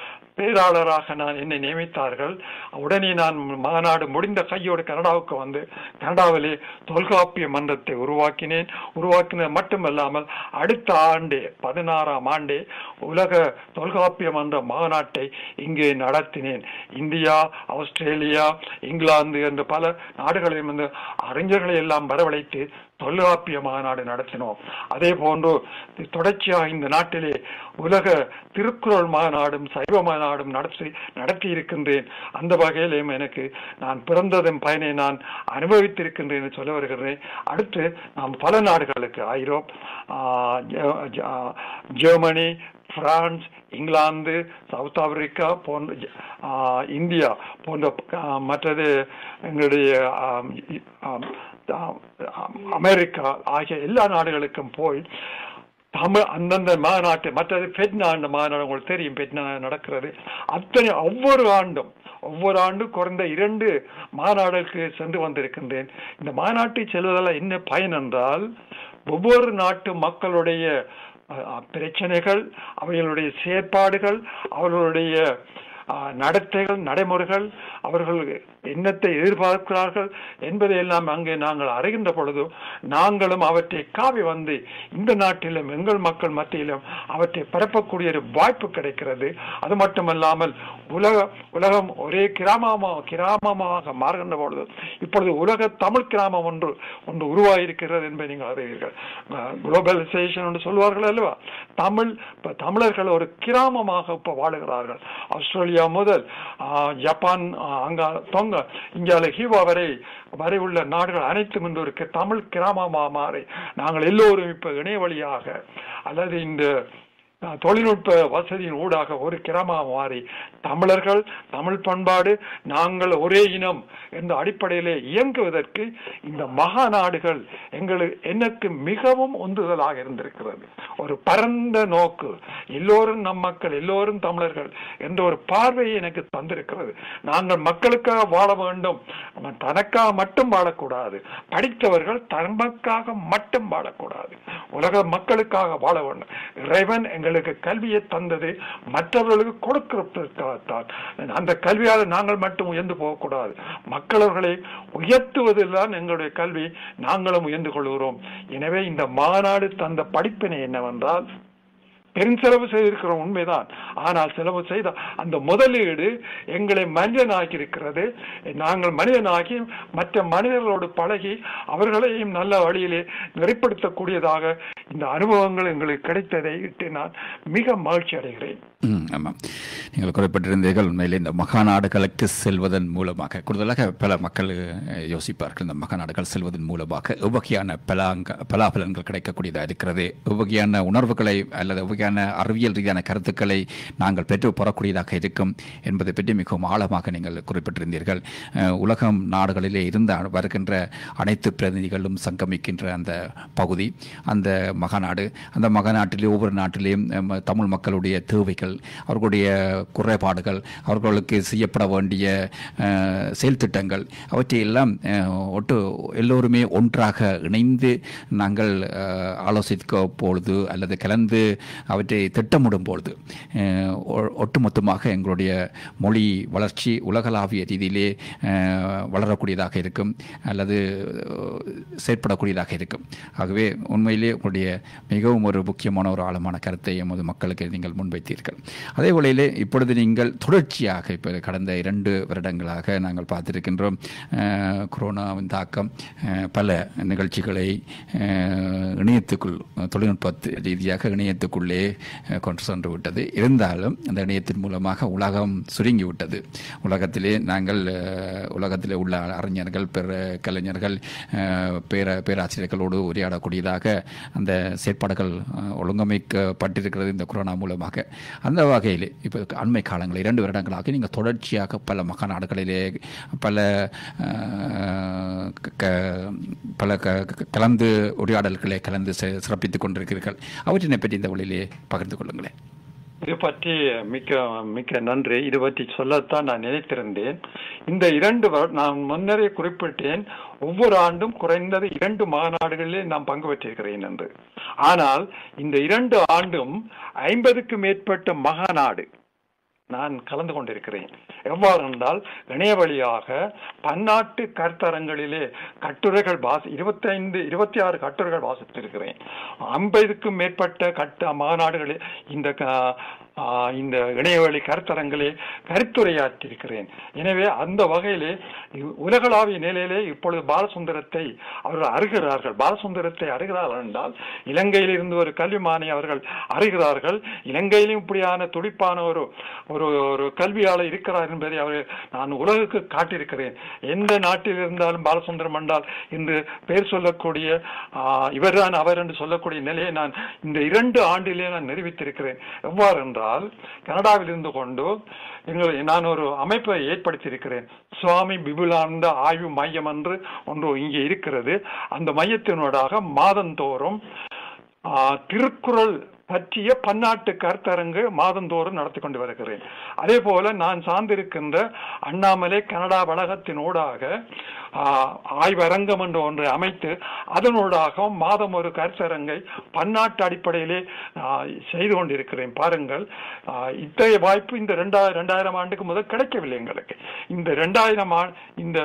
பேராளராக நான் என்னை நியமித்தார்கள் உடனே நான் மாநாடு முடிந்த கையோடு கனடாவுக்கு வந்து கனடாவிலே தொல்காப்பிய மன்றத்தை உருவாக்கினேன் உருவாக்கினது மட்டுமல்லாமல் அடுத்த ஆண்டே பதினாறாம் ஆண்டே உலக தொல்காப்பிய மன்ற மாநாட்டை இங்கே நடத்தினேன் இந்தியா ஆஸ்திரேலியா இங்கிலாந்து என்ற பல நாடுகளிலும் இருந்து அறிஞர்களை எல்லாம் வரவழைத்து தொல்காப்பிய மாநாடு நடத்தினோம் அதே போன்று தொடர்ச்சியாக இந்த நாட்டிலே உலக திருக்குறள் மாநாடும் சைவ மாநாடும் நடத்தி நடத்தி இருக்கின்றேன் அந்த வகையிலும் எனக்கு நான் பிறந்ததன் பயனை நான் அனுபவித்திருக்கின்றேன் என்று சொல்ல வருகிறேன் அடுத்து நாம் பல நாடுகளுக்கு ஐரோப் ஆஹ், ஜெ- ஜ- ஜெர்மனி பிரான்ஸ் இங்கிலாந்து சவுத் ஆப்பிரிக்கா போன்ற ஆஹ், இந்தியா போன்ற ஆஹ், மற்றது எங்களுடைய ஆம், இ- ஆம், ஆம், ஆம், அமெரிக்கா ஆகிய எல்லா நாடுகளுக்கும் போய் தமிழ் அந்தந்த மாநாட்டு மற்றது பெட்னா அந்த மாநாடு உங்களுக்கு தெரியும் பெட்னா நடக்கிறது அத்தனை ஒவ்வொரு ஆண்டும் ஒவ்வொரு ஆண்டும் குறைந்த இரண்டு மாநாடுக்கு சென்று வந்திருக்கின்றேன் இந்த மாநாட்டை செல்வதால் என்ன பயன் என்றால் ஒவ்வொரு நாட்டு மக்களுடைய அஹ், பிரச்சனைகள் அவைகளுடைய செயற்பாடுகள் அவர்களுடைய அஹ், நடத்தைகள் நடைமுறைகள் அவர்கள் என்னத்தை எதிர்பார்க்கிறார்கள் என்பதை எல்லாம் அங்கே நாங்கள் அறிகின்ற பொழுது நாங்களும் அவற்றை காவி வந்து இந்த நாட்டிலும் எங்கள் மக்கள் மத்தியிலும் அவற்றை பரப்பக்கூடிய ஒரு வாய்ப்பு கிடைக்கிறது அது மட்டுமல்லாமல் உலக உலகம் ஒரே கிராமமாக கிராமமாக மாறுகின்ற பொழுது இப்பொழுது உலக தமிழ் கிராமம் ஒன்று ஒன்று உருவாகியிருக்கிறது என்பதை நீங்கள் அறிவீர்கள் குளோபலைசேஷன் என்று சொல்வார்கள் அல்லவா தமிழ் இப்ப தமிழர்கள் ஒரு கிராமமாக இப்ப வாழுகிறார்கள் ஆஸ்திரேலியா முதல் ஆஹ், ஜப்பான் ஆஹ், அங்க தொங்க இங்கால ஹீவா வரை வரை உள்ள நாடுகள் அனைத்தும் இன்று ஒரு கி- தமிழ் கிராமமாக மாறி நாங்கள் எல்லோரும் இப்ப இணைய வழியாக அல்லது இந்த அஹ், தொழில்நுட்ப வசதியின் ஊடாக ஒரு கிராமமாக மாறி தமிழர்கள் தமிழ் பண்பாடு நாங்கள் ஒரே இனம் என்ற அடிப்படையிலே இயங்குவதற்கு இந்த மகாநாடுகள் எங்களுக்கு எனக்கு மிகவும் உந்துதலாக இருந்திருக்கிறது ஒரு பரந்த நோக்கு எல்லோரும் நம் மக்கள் எல்லோரும் தமிழர்கள் என்ற ஒரு பார்வையை எனக்கு தந்திருக்கிறது நாங்கள் மக்களுக்காக வாழ வேண்டும் அவன் தனக்காக மட்டும் வாழக்கூடாது படித்தவர்கள் தமக்காக மட்டும் வாழக்கூடாது உலக மக்களுக்காக வாழ வேண்டும் இறைவன் எங்களுக்கு கல்வியை தந்தது மற்றவர்களுக்கு கொடுக்கிறதுக்காகத்தான் அந்த கல்வியால் நாங்கள் மட்டும் உயர்ந்து போகக்கூடாது மக்களவர்களை உயர்த்துவதில் தான் எங்களுடைய கல்வி நாங்களும் உயர்ந்து கொள்கிறோம் எனவே இந்த மாநாடு தந்த படிப்பினை என்னவென்றால் பெருஞ்செலவு செய்திருக்கிறோம் உண்மைதான் ஆனால் செலவு செய்த அந்த முதலீடு எங்களை மனிதனாக்கி இருக்கிறது நாங்கள் மனிதனாகி மற்ற மனிதர்களோடு பழகி அவர்களையும் நல்ல வழியிலே நெறிப்படுத்தக்கூடியதாக இந்த அனுபவங்கள் எங்களுக்கு கிடைத்ததை இட்டு நான் மிக மகிழ்ச்சி அடைகிறேன் ம், ஆமாம் நீங்கள் குறிப்பிட்டிருந்தீர்கள் உண்மையிலே இந்த மகாநாடுகளுக்கு செல்வதன் மூலமாக கூடுதலாக பல மக்கள் அஹ், யோசிப்பார்கள் இந்த மகாநாடுகள் செல்வதன் மூலமாக எவ்வகையான பலாங்க பலாபலன்கள் கிடைக்கக்கூடியதாக இருக்கிறது எவ்வகையான உணர்வுகளை அல்லது எவ்வகையான அறிவியல் ரீதியான கருத்துக்களை நாங்கள் பெற்று பெறக்கூடியதாக இருக்கும் என்பதை பற்றி மிகவும் ஆழமாக நீங்கள் குறிப்பிட்டிருந்தீர்கள் அஹ், உலகம் நாடுகளிலே இருந்த வருகின்ற அனைத்து பிரதிநிதிகளும் சங்கமிக்கின்ற அந்த பகுதி அந்த மகாநாடு அந்த மகாநாட்டிலே ஒவ்வொரு நாட்டிலேயும் அஹ், தமிழ் மக்களுடைய தேவைகள் அவர்களுடைய குறைபாடுகள் அவர்களுக்கு செய்யப்பட வேண்டிய அஹ், செயல் திட்டங்கள் அவற்றையெல்லாம் அஹ், ஒட்டு எல்லோருமே ஒன்றாக இணைந்து நாங்கள் அஹ், ஆலோசிக்க பொழுது அல்லது கலந்து அவற்றை திட்டமிடும் பொழுது அஹ், ஒ- ஒட்டுமொத்தமாக எங்களுடைய மொழி வளர்ச்சி உலகளாவிய ரீதியிலே அஹ், வளரக்கூடியதாக இருக்கும் அல்லது அஹ், செயற்படக்கூடியதாக இருக்கும் ஆகவே உண்மையிலே உங்களுடைய மிகவும் ஒரு முக்கியமான ஒரு ஆழமான கருத்தை எமது மக்களுக்கு நீங்கள் முன்வைத்தீர்கள் அதே வேளையிலே இப்பொழுது நீங்கள் தொடர்ச்சியாக இப்போ கடந்த இரண்டு வருடங்களாக நாங்கள் பார்த்திருக்கின்றோம் அஹ், கொரோனாவின் தாக்கம் அஹ், பல நிகழ்ச்சிகளை அஹ், இணையத்துக்குள் தொழில்நுட்ப ரீதியாக இணையத்துக்குள்ளே அஹ், கொண்டு சென்று விட்டது இருந்தாலும் அந்த இணையத்தின் மூலமாக உலகம் சுருங்கி விட்டது உலகத்திலே நாங்கள் அஹ், உலகத்திலே உள்ள அறிஞர்கள் பிற கலைஞர்கள் அஹ், பேர பேராசிரியர்களோடு உரையாடக்கூடியதாக அந்த செயற்பாடுகள் அஹ், ஒழுங்கமைக்கப்பட்டிருக்கிறது இந்த கொரோனா மூலமாக அந்த வகையில் இப்போ அண்மை காலங்கள் இரண்டு வருடங்களாக நீங்கள் தொடர்ச்சியாக பல மகாநாடுகளிலே பல அஹ், க- பல க- க- கலந்து உரையாடல்களை கலந்து சி- சிறப்பித்துக் கொண்டிருக்கிறீர்கள் அவற்றினை பற்றி இந்த வழியிலே பகிர்ந்து கொள்ளுங்களேன் இது பற்றி மிக்க மிக்க நன்றி இது பற்றி சொல்லத்தான் நான் நினைத்திருந்தேன் இந்த இரண்டு வரு- நான் முன்னரே குறிப்பிட்டேன் ஒவ்வொரு ஆண்டும் குறைந்தது இரண்டு மாநாடுகளிலே நான் பங்கு பெற்றிருக்கிறேன் என்று ஆனால் இந்த இரண்டு ஆண்டும் ஐம்பதுக்கு மேற்பட்ட மகாநாடு நான் கலந்து கொண்டிருக்கிறேன் எவ்வாறு என்றால் இணைய வழியாக பன்னாட்டு கருத்தரங்களிலே கட்டுரைகள் வாசி இருபத்தைந்து இருபத்தி ஆறு கட்டுரைகள் வாசித்திருக்கிறேன் ஐம்பதுக்கும் மேற்பட்ட கட்ட மாநாடுகளில் இந்த க- ஆ, இந்த இணையவழி கருத்தரங்களே கருத்துரையாற்றிருக்கிறேன் எனவே அந்த வகையிலே இ- உலகளாவிய நிலையிலே இப்பொழுது பாலசுந்தரத்தை அவர்கள் அறிகிறார்கள் பாலசுந்தரத்தை அறிகிறார்கள் என்றால் இலங்கையில் இருந்து ஒரு கல்விமானை அவர்கள் அறிகிறார்கள் இலங்கையிலும் இப்படியான துடிப்பான ஒரு ஒரு ஒரு கல்வியாளர் இருக்கிறார் என்பதை அவர் நான் உலகுக்கு காட்டியிருக்கிறேன் எந்த நாட்டில் இருந்தாலும் பாலசுந்தரம் என்றால் இன்று பெயர் சொல்லக்கூடிய ஆ, இவர்தான் அவர் என்று சொல்லக்கூடிய நிலையை நான் இந்த இரண்டு ஆண்டிலே நான் நிரூபித்திருக்கிறேன் எவ்வாறு என்றால் கனடாவில் இருந்து கொண்டு எங்கள் நான் ஒரு அமைப்பை ஏற்படுத்தியிருக்கிறேன் சுவாமி பிபுலானந்த ஆய்வு மையம் என்று ஒன்று இங்கே இருக்கிறது அந்த மையத்தினூடாக மாதந்தோறும் ஆ, திருக்குறள் பற்றிய பன்னாட்டு கருத்தரங்கு மாதந்தோறும் நடத்தி கொண்டு வருகிறேன் அதே போல நான் சார்ந்திருக்கின்ற அண்ணாமலை கனடா வளகத்தினூடாக ஆ, ஆய்வரங்கம் என்று ஒன்றை அமைத்து அதனூடாக மாதம் ஒரு கருத்தரங்கை பன்னாட்டு அடிப்படையிலே ஆ, செய்து கொண்டிருக்கிறேன் பாருங்கள் ஆ, இத்தகைய வாய்ப்பு இந்த ரெண்டாயிரம் ரெண்டாயிரம் ஆண்டுக்கு முதல் கிடைக்கவில்லை எங்களுக்கு இந்த ரெண்டாயிரம் ஆ- இந்த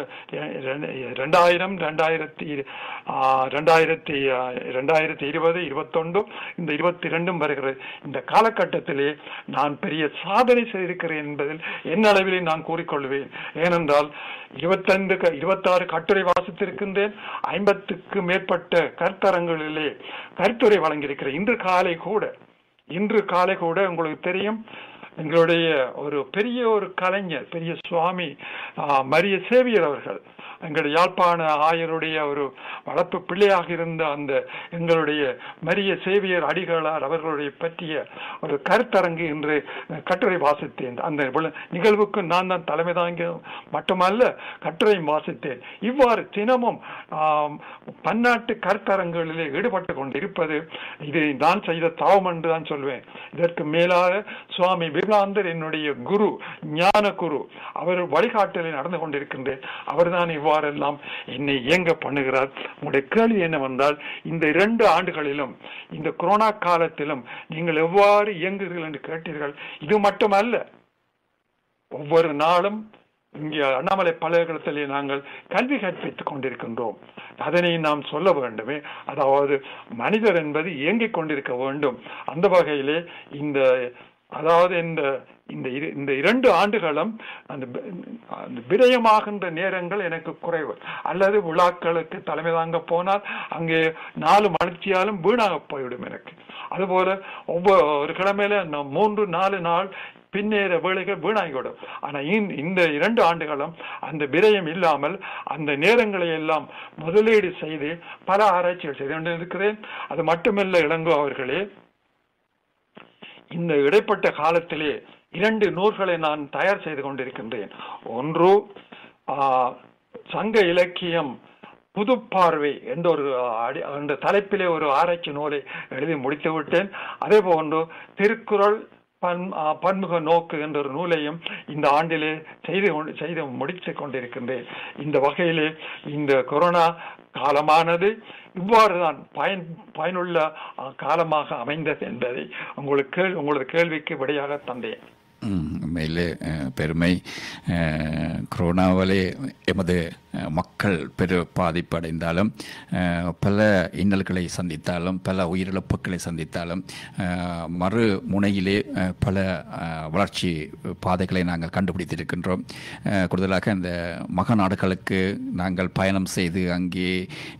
ரெண்டாயிரம் ரெண்டாயிரத்தி ஆ, ரெண்டாயிரத்தி ஆ, ரெண்டாயிரத்தி இருபது இருபத்தொன்று இந்த இருபத்தி ரெண்டும் வருகிறது இந்த காலகட்டத்திலே நான் பெரிய சாதனை செய்திருக்கிறேன் என்பதில் என் அளவிலே நான் கூறிக்கொள்வேன் ஏனென்றால் இருபத்தைந்து க- இருபத்தாறு கட்டுரை வாசித்திருக்கின்றேன் ஐம்பத்துக்கு மேற்பட்ட கருத்தரங்களிலே கருத்துரை வழங்கியிருக்கிறேன் இன்று காலை கூட இன்று காலை கூட உங்களுக்கு தெரியும் எங்களுடைய ஒரு பெரிய ஒரு கலைஞர் பெரிய சுவாமி ஆ, மரிய சேவியர் அவர்கள் எங்களுடைய யாழ்ப்பாண ஆயருடைய ஒரு வளர்ப்பு பிள்ளையாக இருந்த அந்த எங்களுடைய மரிய சேவியர் அடிகளார் அவர்களுடைய பற்றிய ஒரு கருத்தரங்கு இன்று கட்டுரை வாசித்தேன் அந்த விழ- நிகழ்வுக்கு நான் தான் தலைமை தாங்க மட்டுமல்ல கட்டுரை வாசித்தேன் இவ்வாறு தினமும் ஆம், பன்னாட்டு கருத்தரங்குகளிலே ஈடுபட்டு கொண்டிருப்பது இது நான் செய்த தவம் என்று தான் சொல்வேன் இதற்கு மேலாக சுவாமி விவேகானந்தர் என்னுடைய குரு ஞான குரு அவர் வழிகாட்டலில் நடந்து கொண்டிருக்கின்றேன் அவர்தான் இவ்வாறெல்லாம் என்னை இயங்க பண்ணுகிறார் உங்களுடைய கேள்வி என்னவென்றால் இந்த இரண்டு ஆண்டுகளிலும் இந்த கொரோனா காலத்திலும் நீங்கள் எவ்வாறு இயங்குகிறீர்கள் என்று கேட்டீர்கள் இது மட்டுமல்ல ஒவ்வொரு நாளும் இங்கே அண்ணாமலை பல்கலைக்கழகத்திலே நாங்கள் கல்வி கற்பித்துக் கொண்டிருக்கின்றோம் அதனை நாம் சொல்ல வேண்டுமே அதாவது மனிதர் என்பது இயங்கிக் கொண்டிருக்க வேண்டும் அந்த வகையிலே இந்த அதாவது இந்த இந்த இரு- இந்த இரண்டு ஆண்டுகளும் அந்த பி- அந்த விரயமாகின்ற நேரங்கள் எனக்கு குறைவு அல்லது விழாக்களுக்கு தலைமை தாங்க போனால் அங்கே நாலு மணிச்சியாலும் வீணாக போய்விடும் எனக்கு அதுபோல ஒவ்வொரு கிழமையில நான் மூன்று நாலு நாள் பின்னேற வேலைகள் வீணாகிவிடும் ஆனா இந்த- இந்த இரண்டு ஆண்டுகளும் அந்த விரயம் இல்லாமல் அந்த நேரங்களை எல்லாம் முதலீடு செய்து பல ஆராய்ச்சிகள் செய்து கொண்டிருக்கிறேன் அது மட்டுமல்ல இளங்கோ அவர்களே இந்த இடைப்பட்ட காலத்திலே இரண்டு நூல்களை நான் தயார் செய்து கொண்டிருக்கின்றேன் ஒன்று ஆ, சங்க இலக்கியம் புதுப்பார்வை என்ற ஒரு அடி- அந்த தலைப்பிலே ஒரு ஆராய்ச்சி நூலை எழுதி முடித்து விட்டேன் அதே போன்று திருக்குறள் பன் ஆ, பன்முக நோக்கு என்ற ஒரு நூலையும் இந்த ஆண்டிலே செய்து கொண்டு செய்து முடித்து கொண்டிருக்கின்றேன் இந்த வகையிலே இந்த கொரோனா காலமானது இவ்வாறுதான் பயன் பயனுள்ள ஆ, காலமாக அமைந்தது என்பதை உங்களுக்கு கேள் உங்களது கேள்விக்கு விடையாக தந்தேன் ம், உண்மையிலே அஹ், பெருமை அஹ், கொரோனாவாலே எமது அஹ், மக்கள் பெரு பாதிப்படைந்தாலும் அஹ், பல இன்னல்களை சந்தித்தாலும் பல உயிரிழப்புகளை சந்தித்தாலும் அஹ், மறு முனையிலே அஹ், பல அஹ், வளர்ச்சி பாதைகளை நாங்கள் கண்டுபிடித்திருக்கின்றோம் அஹ், கூடுதலாக இந்த மக நாடுகளுக்கு நாங்கள் பயணம் செய்து அங்கே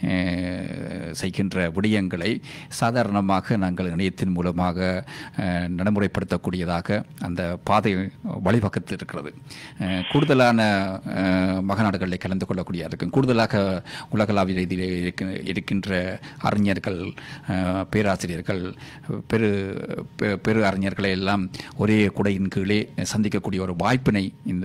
அஹ், செய்கின்ற விடயங்களை சாதாரணமாக நாங்கள் இணையத்தின் மூலமாக அஹ், நடைமுறைப்படுத்தக்கூடியதாக அந்த பாதை வழிவகுத்து இருக்கிறது அஹ், கூடுதலான அஹ், மகநாடுகளில் கலந்து கொள்ளக்கூடிய இருக்கும் கூடுதலாக உலகளாவிய ரீதியிலே இருக்க- இருக்கின்ற அறிஞர்கள் அஹ், பேராசிரியர்கள் பெரு பெ- பெரு அறிஞர்களை எல்லாம் ஒரே குடையின் கீழே சந்திக்கக்கூடிய ஒரு வாய்ப்பினை இந்த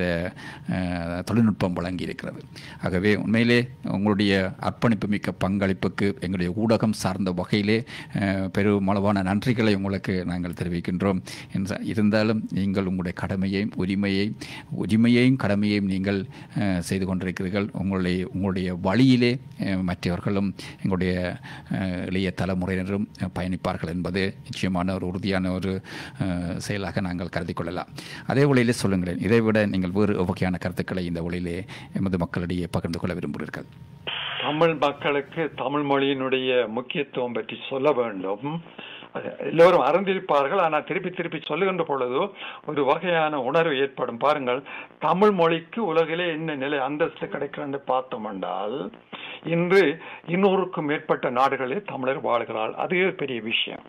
அஹ், தொழில்நுட்பம் வழங்கி இருக்கிறது ஆகவே உண்மையிலே உங்களுடைய அர்ப்பணிப்பு மிக்க பங்களிப்புக்கு எங்களுடைய ஊடகம் சார்ந்த வகையிலே அஹ், பெருமளவான நன்றிகளை உங்களுக்கு நாங்கள் தெரிவிக்கின்றோம் என்ற- இருந்தாலும் நீங்கள் உங்களுடைய கடமையையும் உரிமையையும் உரிமையையும் கடமையையும் நீங்கள் அஹ், செய்து கொண்டிருக்கிறீர்கள் உங்களுடைய உங்களுடைய வழியிலே அஹ், மற்றவர்களும் எங்களுடைய அஹ், இளைய தலைமுறையினரும் அஹ், பயணிப்பார்கள் என்பது நிச்சயமான ஒரு உறுதியான ஒரு அஹ், செயலாக நாங்கள் கருதி கொள்ளலாம் அதே வழியிலே சொல்லுங்களேன் இதைவிட நீங்கள் வேறு வகையான கருத்துக்களை இந்த வழியிலே எமது மக்களிடையே பகிர்ந்து கொள்ள விரும்புகிறீர்கள் தமிழ் மக்களுக்கு தமிழ் மொழியினுடைய முக்கியத்துவம் பற்றி சொல்ல வேண்டும் அது எல்லோரும் அறிந்திருப்பார்கள் ஆனால் திருப்பி திருப்பி சொல்லுகின்ற பொழுது ஒரு வகையான உணர்வு ஏற்படும் பாருங்கள் தமிழ் மொழிக்கு உலகிலே என்ன நிலை அந்தஸ்து கிடைக்கிறது பார்த்தோம் என்றால் இன்று இன்னூறுக்கும் மேற்பட்ட நாடுகளில் தமிழர் வாழ்கிறாள் அதுவே பெரிய விஷயம்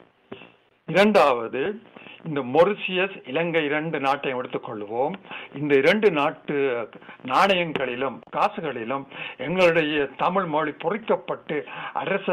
இரண்டாவது இந்த மொரிசியஸ் இலங்கை இரண்டு நாட்டையும் எடுத்துக்கொள்வோம் இந்த இரண்டு நாட்டு நாணயங்களிலும் காசுகளிலும் எங்களுடைய தமிழ் மொழி பொறிக்கப்பட்டு அரச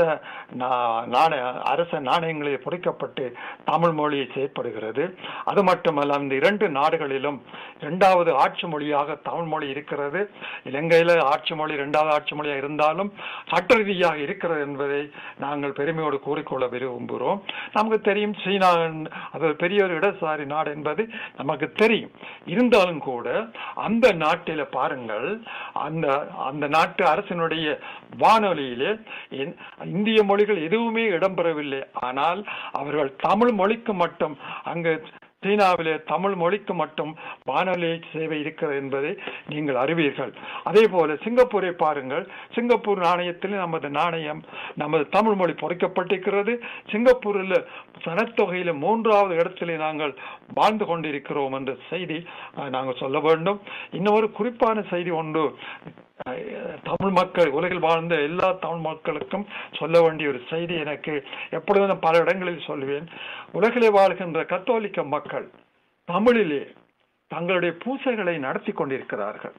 நா- நாணய அரச நாணயங்களில் பொறிக்கப்பட்டு தமிழ் மொழி செயற்படுகிறது அது மட்டுமல்ல இந்த இரண்டு நாடுகளிலும் இரண்டாவது ஆட்சி மொழியாக தமிழ் மொழி இருக்கிறது இலங்கையில ஆட்சி மொழி இரண்டாவது ஆட்சி மொழியாக இருந்தாலும் சட்ட ரீதியாக இருக்கிறது என்பதை நாங்கள் பெருமையோடு கூறிக்கொள்ள விரும்புகிறோம் நமக்கு தெரியும் சீனா அது ஒரு பெரிய ஒரு இடதுசாரி நாடு என்பது நமக்கு தெரியும் இருந்தாலும் கூட அந்த நாட்டில பாருங்கள் அந்த அந்த நாட்டு அரசினுடைய வானொலியிலே என்- இந்திய மொழிகள் எதுவுமே இடம்பெறவில்லை ஆனால் அவர்கள் தமிழ் மொழிக்கு மட்டும் அங்கு சீனாவிலே தமிழ் மொழிக்கு மட்டும் வானொலி சேவை இருக்கிறது என்பதை நீங்கள் அறிவீர்கள் அதே போல சிங்கப்பூரை பாருங்கள் சிங்கப்பூர் நாணயத்தில் நமது நாணயம் நமது தமிழ் மொழி பொறிக்கப்பட்டிருக்கிறது சிங்கப்பூரில் சனத்தொகையில மூன்றாவது இடத்திலே நாங்கள் வாழ்ந்து கொண்டிருக்கிறோம் என்ற செய்தி அஹ், நாங்கள் சொல்ல வேண்டும் இன்னொரு குறிப்பான செய்தி ஒன்று அஹ், தமிழ் மக்கள் உலகில் வாழ்ந்த எல்லா தமிழ் மக்களுக்கும் சொல்ல வேண்டிய ஒரு செய்தி எனக்கு எப்பொழுதும் நான் பல இடங்களில் சொல்லுவேன் உலகிலே வாழ்கின்ற கத்தோலிக்க மக்கள் தமிழிலே தங்களுடைய பூசைகளை நடத்தி கொண்டிருக்கிறார்கள்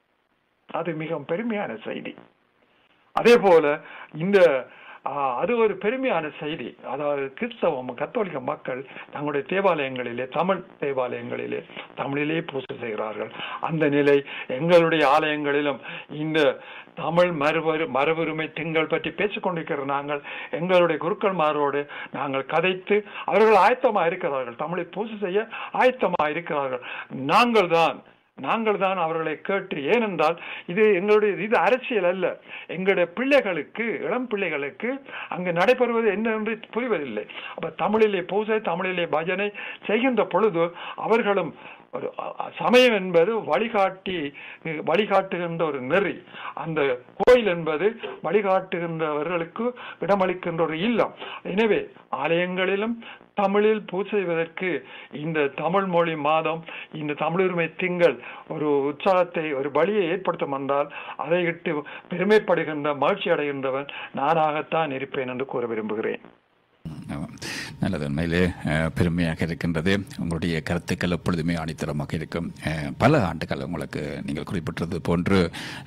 அது மிக பெருமையான செய்தி அதே போல இந்த ஆஹ், அது ஒரு பெருமையான செய்தி அதாவது கிறிஸ்தவம் கத்தோலிக்க மக்கள் தங்களுடைய தேவாலயங்களிலே தமிழ் தேவாலயங்களிலே தமிழிலே பூசை செய்கிறார்கள் அந்த நிலை எங்களுடைய ஆலயங்களிலும் இந்த தமிழ் மறுவரு மரபுரிமை திங்கள் பற்றி பேசிக் கொண்டிருக்கிற நாங்கள் எங்களுடைய குருக்கள்மாரோடு நாங்கள் கதைத்து அவர்கள் ஆயத்தமாக இருக்கிறார்கள் தமிழை பூசை செய்ய ஆயத்தமாக இருக்கிறார்கள் நாங்கள் தான் நாங்கள் தான் அவர்களை கேட்டு ஏனென்றால் இது எங்களுடைய இது அரசியல் அல்ல எங்களுடைய பிள்ளைகளுக்கு இளம் பிள்ளைகளுக்கு அங்கு நடைபெறுவது என்ன என்று புரிவதில்லை அப்ப தமிழிலே பூசை தமிழிலே பஜனை செய்கின்ற பொழுது அவர்களும் ஒரு அ- அ- சமயம் என்பது வழிகாட்டி வழிகாட்டுகின்ற ஒரு நெறி அந்த கோயில் என்பது வழிகாட்டுகின்றவர்களுக்கு இடமளிக்கின்ற ஒரு இல்லம் எனவே ஆலயங்களிலும் தமிழில் பூஜை செய்வதற்கு இந்த தமிழ் மொழி மாதம் இந்த தமிழுரிமை திங்கள் ஒரு உற்சாகத்தை ஒரு வழியை ஏற்படுத்தும் என்றால் அதை இட்டு பெருமைப்படுகின்ற மகிழ்ச்சி அடைகின்றவன் நானாகத்தான் இருப்பேன் என்று கூற விரும்புகிறேன் ஆமாம். நல்லது உண்மையிலே அஹ், பெருமையாக இருக்கின்றது உங்களுடைய கருத்துக்கள் எப்பொழுதுமே ஆணித்தரமாக இருக்கும் அஹ், பல ஆண்டுகள் உங்களுக்கு நீங்கள் குறிப்பிட்டது போன்று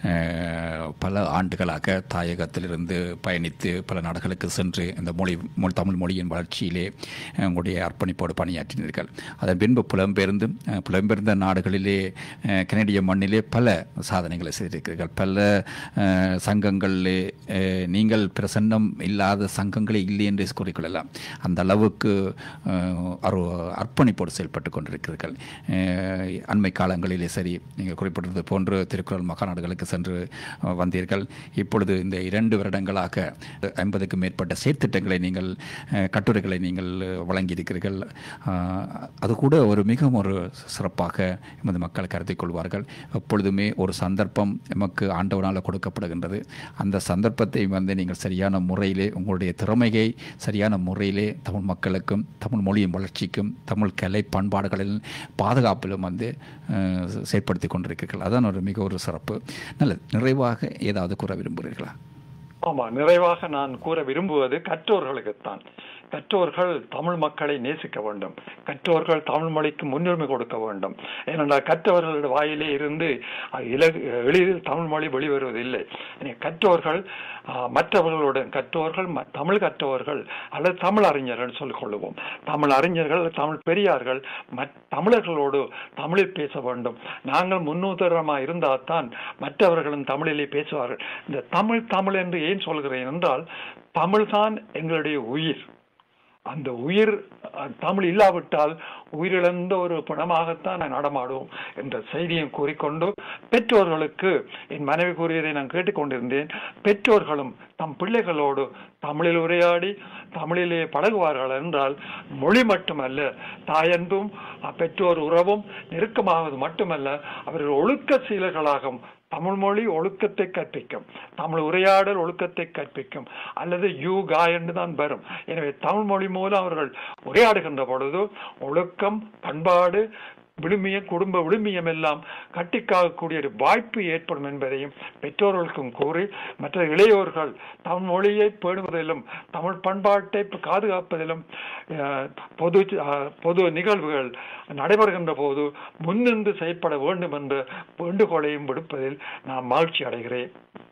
அஹ், பல ஆண்டுகளாக தாயகத்திலிருந்து பயணித்து பல நாடுகளுக்கு சென்று இந்த மொழி மொழி தமிழ் மொழியின் வளர்ச்சியிலே அஹ், உங்களுடைய அர்ப்பணிப்போடு பணியாற்றினீர்கள் அதன் பின்பு புலம்பெயர்ந்து அஹ், புலம்பெயர்ந்த நாடுகளிலே அஹ், கனடிய மண்ணிலே பல சாதனைகளை செய்திருக்கிறீர்கள் பல அஹ், சங்கங்களிலே அஹ், நீங்கள் பிரசன்னம் இல்லாத சங்கங்களே இல்லை என்று கூறிக்கொள்ளலாம் அந்த அளவுக்கு அஹ், ஒரு அர்ப்பணிப்போடு செயல்பட்டு கொண்டிருக்கிறீர்கள் அஹ், அண்மை காலங்களிலே சரி நீங்கள் குறிப்பிட்டது போன்று திருக்குறள் மகாநாடுகளுக்கு சென்று அஹ், வந்தீர்கள் இப்பொழுது இந்த இரண்டு வருடங்களாக ஐம்பதுக்கும் மேற்பட்ட செயற்திட்டங்களை நீங்கள் அஹ், கட்டுரைகளை நீங்கள் வழங்கியிருக்கிறீர்கள் அஹ், அது கூட ஒரு மிகவும் ஒரு சிறப்பாக எமது மக்கள் கருத்தில் கொள்வார்கள் எப்பொழுதுமே ஒரு சந்தர்ப்பம் எமக்கு ஆண்டவனால் கொடுக்கப்படுகின்றது அந்த சந்தர்ப்பத்தை வந்து நீங்கள் சரியான முறையிலே உங்களுடைய திறமையை சரியான முறையிலே தமிழ் மக்களுக்கும் தமிழ் மொழியின் வளர்ச்சிக்கும் தமிழ் கலை பண்பாடுகளின் பாதுகாப்பிலும் வந்து அஹ், செயற்படுத்தி கொண்டிருக்கிறீர்கள் அதான் ஒரு மிக ஒரு சிறப்பு நல்லது நிறைவாக ஏதாவது கூற விரும்புகிறீர்களா ஆமா நிறைவாக நான் கூற விரும்புவது கற்றோர்களுக்குத்தான் கற்றோர்கள் தமிழ் மக்களை நேசிக்க வேண்டும் கற்றோர்கள் தமிழ் மொழிக்கு முன்னுரிமை கொடுக்க வேண்டும் ஏனென்றால் கற்றவர்களுடைய வாயிலே இருந்து அஹ், இலகு எளிதில் தமிழ் மொழி வெளிவருவதில்லை எனவே கற்றோர்கள் அஹ், மற்றவர்களுடன் கற்றோர்கள் ம- தமிழ் கற்றவர்கள் அல்லது தமிழ் அறிஞர்கள் சொல்லிக் கொள்ளுவோம் தமிழ் அறிஞர்கள் தமிழ் பெரியார்கள் மற்- தமிழர்களோடு தமிழில் பேச வேண்டும் நாங்கள் முன்னுதாரணமாக இருந்தால்தான் மற்றவர்களும் தமிழிலே பேசுவார்கள் இந்த தமிழ் தமிழ் என்று ஏன் சொல்கிறேன் என்றால் தமிழ்தான் எங்களுடைய உயிர் அந்த உயிர் அஹ், தமிழ் இல்லாவிட்டால் உயிரிழந்த ஒரு பணமாகத்தான் நான் நடமாடுவோம் என்ற செய்தியை கூறிக்கொண்டு பெற்றோர்களுக்கு என் மனைவி கூறியதை நான் கேட்டுக்கொண்டிருந்தேன் பெற்றோர்களும் தம் பிள்ளைகளோடு தமிழில் உரையாடி தமிழிலே பழகுவார்கள் என்றால் மொழி மட்டுமல்ல தாயன்பும் அஹ், பெற்றோர் உறவும் நெருக்கமாவது மட்டுமல்ல அவர்கள் ஒழுக்க சீலர்களாகும் தமிழ் மொழி ஒழுக்கத்தை கற்பிக்கும் தமிழ் உரையாடல் ஒழுக்கத்தை கற்பிக்கும் அல்லது யூ கா என்று தான் வரும் எனவே தமிழ் மொழி மூலம் அவர்கள் உரையாடுகின்ற பொழுது ஒழுக்கம் பண்பாடு விழுமியம் குடும்ப விழுமியம் எல்லாம் கட்டிக்காக்கக்கூடிய ஒரு வாய்ப்பு ஏற்படும் என்பதையும் பெற்றோர்களுக்கும் கூறி மற்ற இளையோர்கள் தமிழ் மொழியை பேணுவதிலும் தமிழ் பண்பாட்டை பாதுகாப்பதிலும் அஹ், பொது அஹ், பொது நிகழ்வுகள் நடைபெறுகின்ற போது முன்னின்று செயற்பட வேண்டும் என்ற வேண்டுகோளையும் விடுப்பதில் நான் மகிழ்ச்சி அடைகிறேன்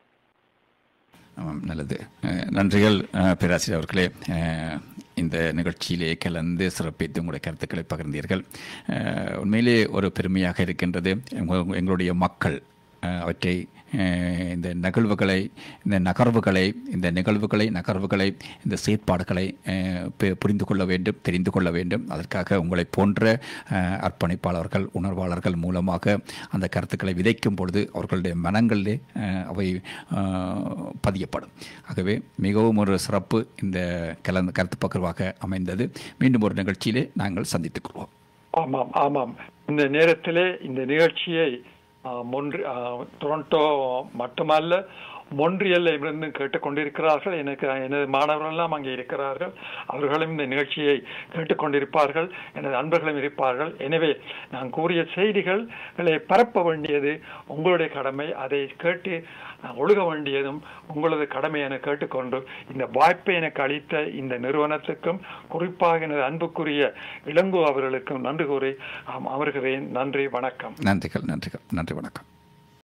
ஆமாம் நல்லது அஹ், நன்றிகள் அஹ், பேராசிரியர் அவர்களே அஹ், இந்த நிகழ்ச்சியிலே கலந்து சிறப்பித்து உங்களுடைய கருத்துக்களை பகிர்ந்தீர்கள் அஹ், உண்மையிலே ஒரு பெருமையாக இருக்கின்றது உங்க- எங்களுடைய மக்கள் அஹ், அவற்றை அஹ், இந்த நிகழ்வுகளை இந்த நகர்வுகளை இந்த நிகழ்வுகளை நகர்வுகளை இந்த செயற்பாடுகளை அஹ், பு- புரிந்து கொள்ள வேண்டும் தெரிந்து கொள்ள வேண்டும் அதற்காக உங்களை போன்ற அஹ், அர்ப்பணிப்பாளர்கள் உணர்வாளர்கள் மூலமாக அந்த கருத்துக்களை விதைக்கும் பொழுது அவர்களுடைய மனங்களிலே அஹ், அவை அஹ், பதியப்படும் ஆகவே மிகவும் ஒரு சிறப்பு இந்த கலந்து கருத்து பகிர்வாக அமைந்தது மீண்டும் ஒரு நிகழ்ச்சியிலே நாங்கள் சந்தித்துக் கொள்வோம் ஆமாம் ஆமாம் இந்த நேரத்திலே இந்த நிகழ்ச்சியை ஆ, மொன்றி ஆ, டொரண்டோ மட்டுமல்ல மொன்றியல்ல இருந்து கேட்டுக்கொண்டிருக்கிறார்கள் எனக்கு எனது மாணவர்கள் எல்லாம் அங்கே இருக்கிறார்கள் அவர்களும் இந்த நிகழ்ச்சியை கேட்டுக்கொண்டிருப்பார்கள் எனது அன்பர்களும் இருப்பார்கள் எனவே நான் கூறிய செய்திகளை பரப்ப வேண்டியது உங்களுடைய கடமை அதை கேட்டு அஹ், ஒழுக வேண்டியதும் உங்களது கடமை என கேட்டுக்கொண்டு இந்த வாய்ப்பை எனக்கு அளித்த இந்த நிறுவனத்துக்கும் குறிப்பாக எனது அன்புக்குரிய இளங்கோ அவர்களுக்கும் நன்றி கூறி ஆம், அமர்கிறேன் நன்றி வணக்கம் நன்றிகள் நன்றிகள் நன்றி வணக்கம்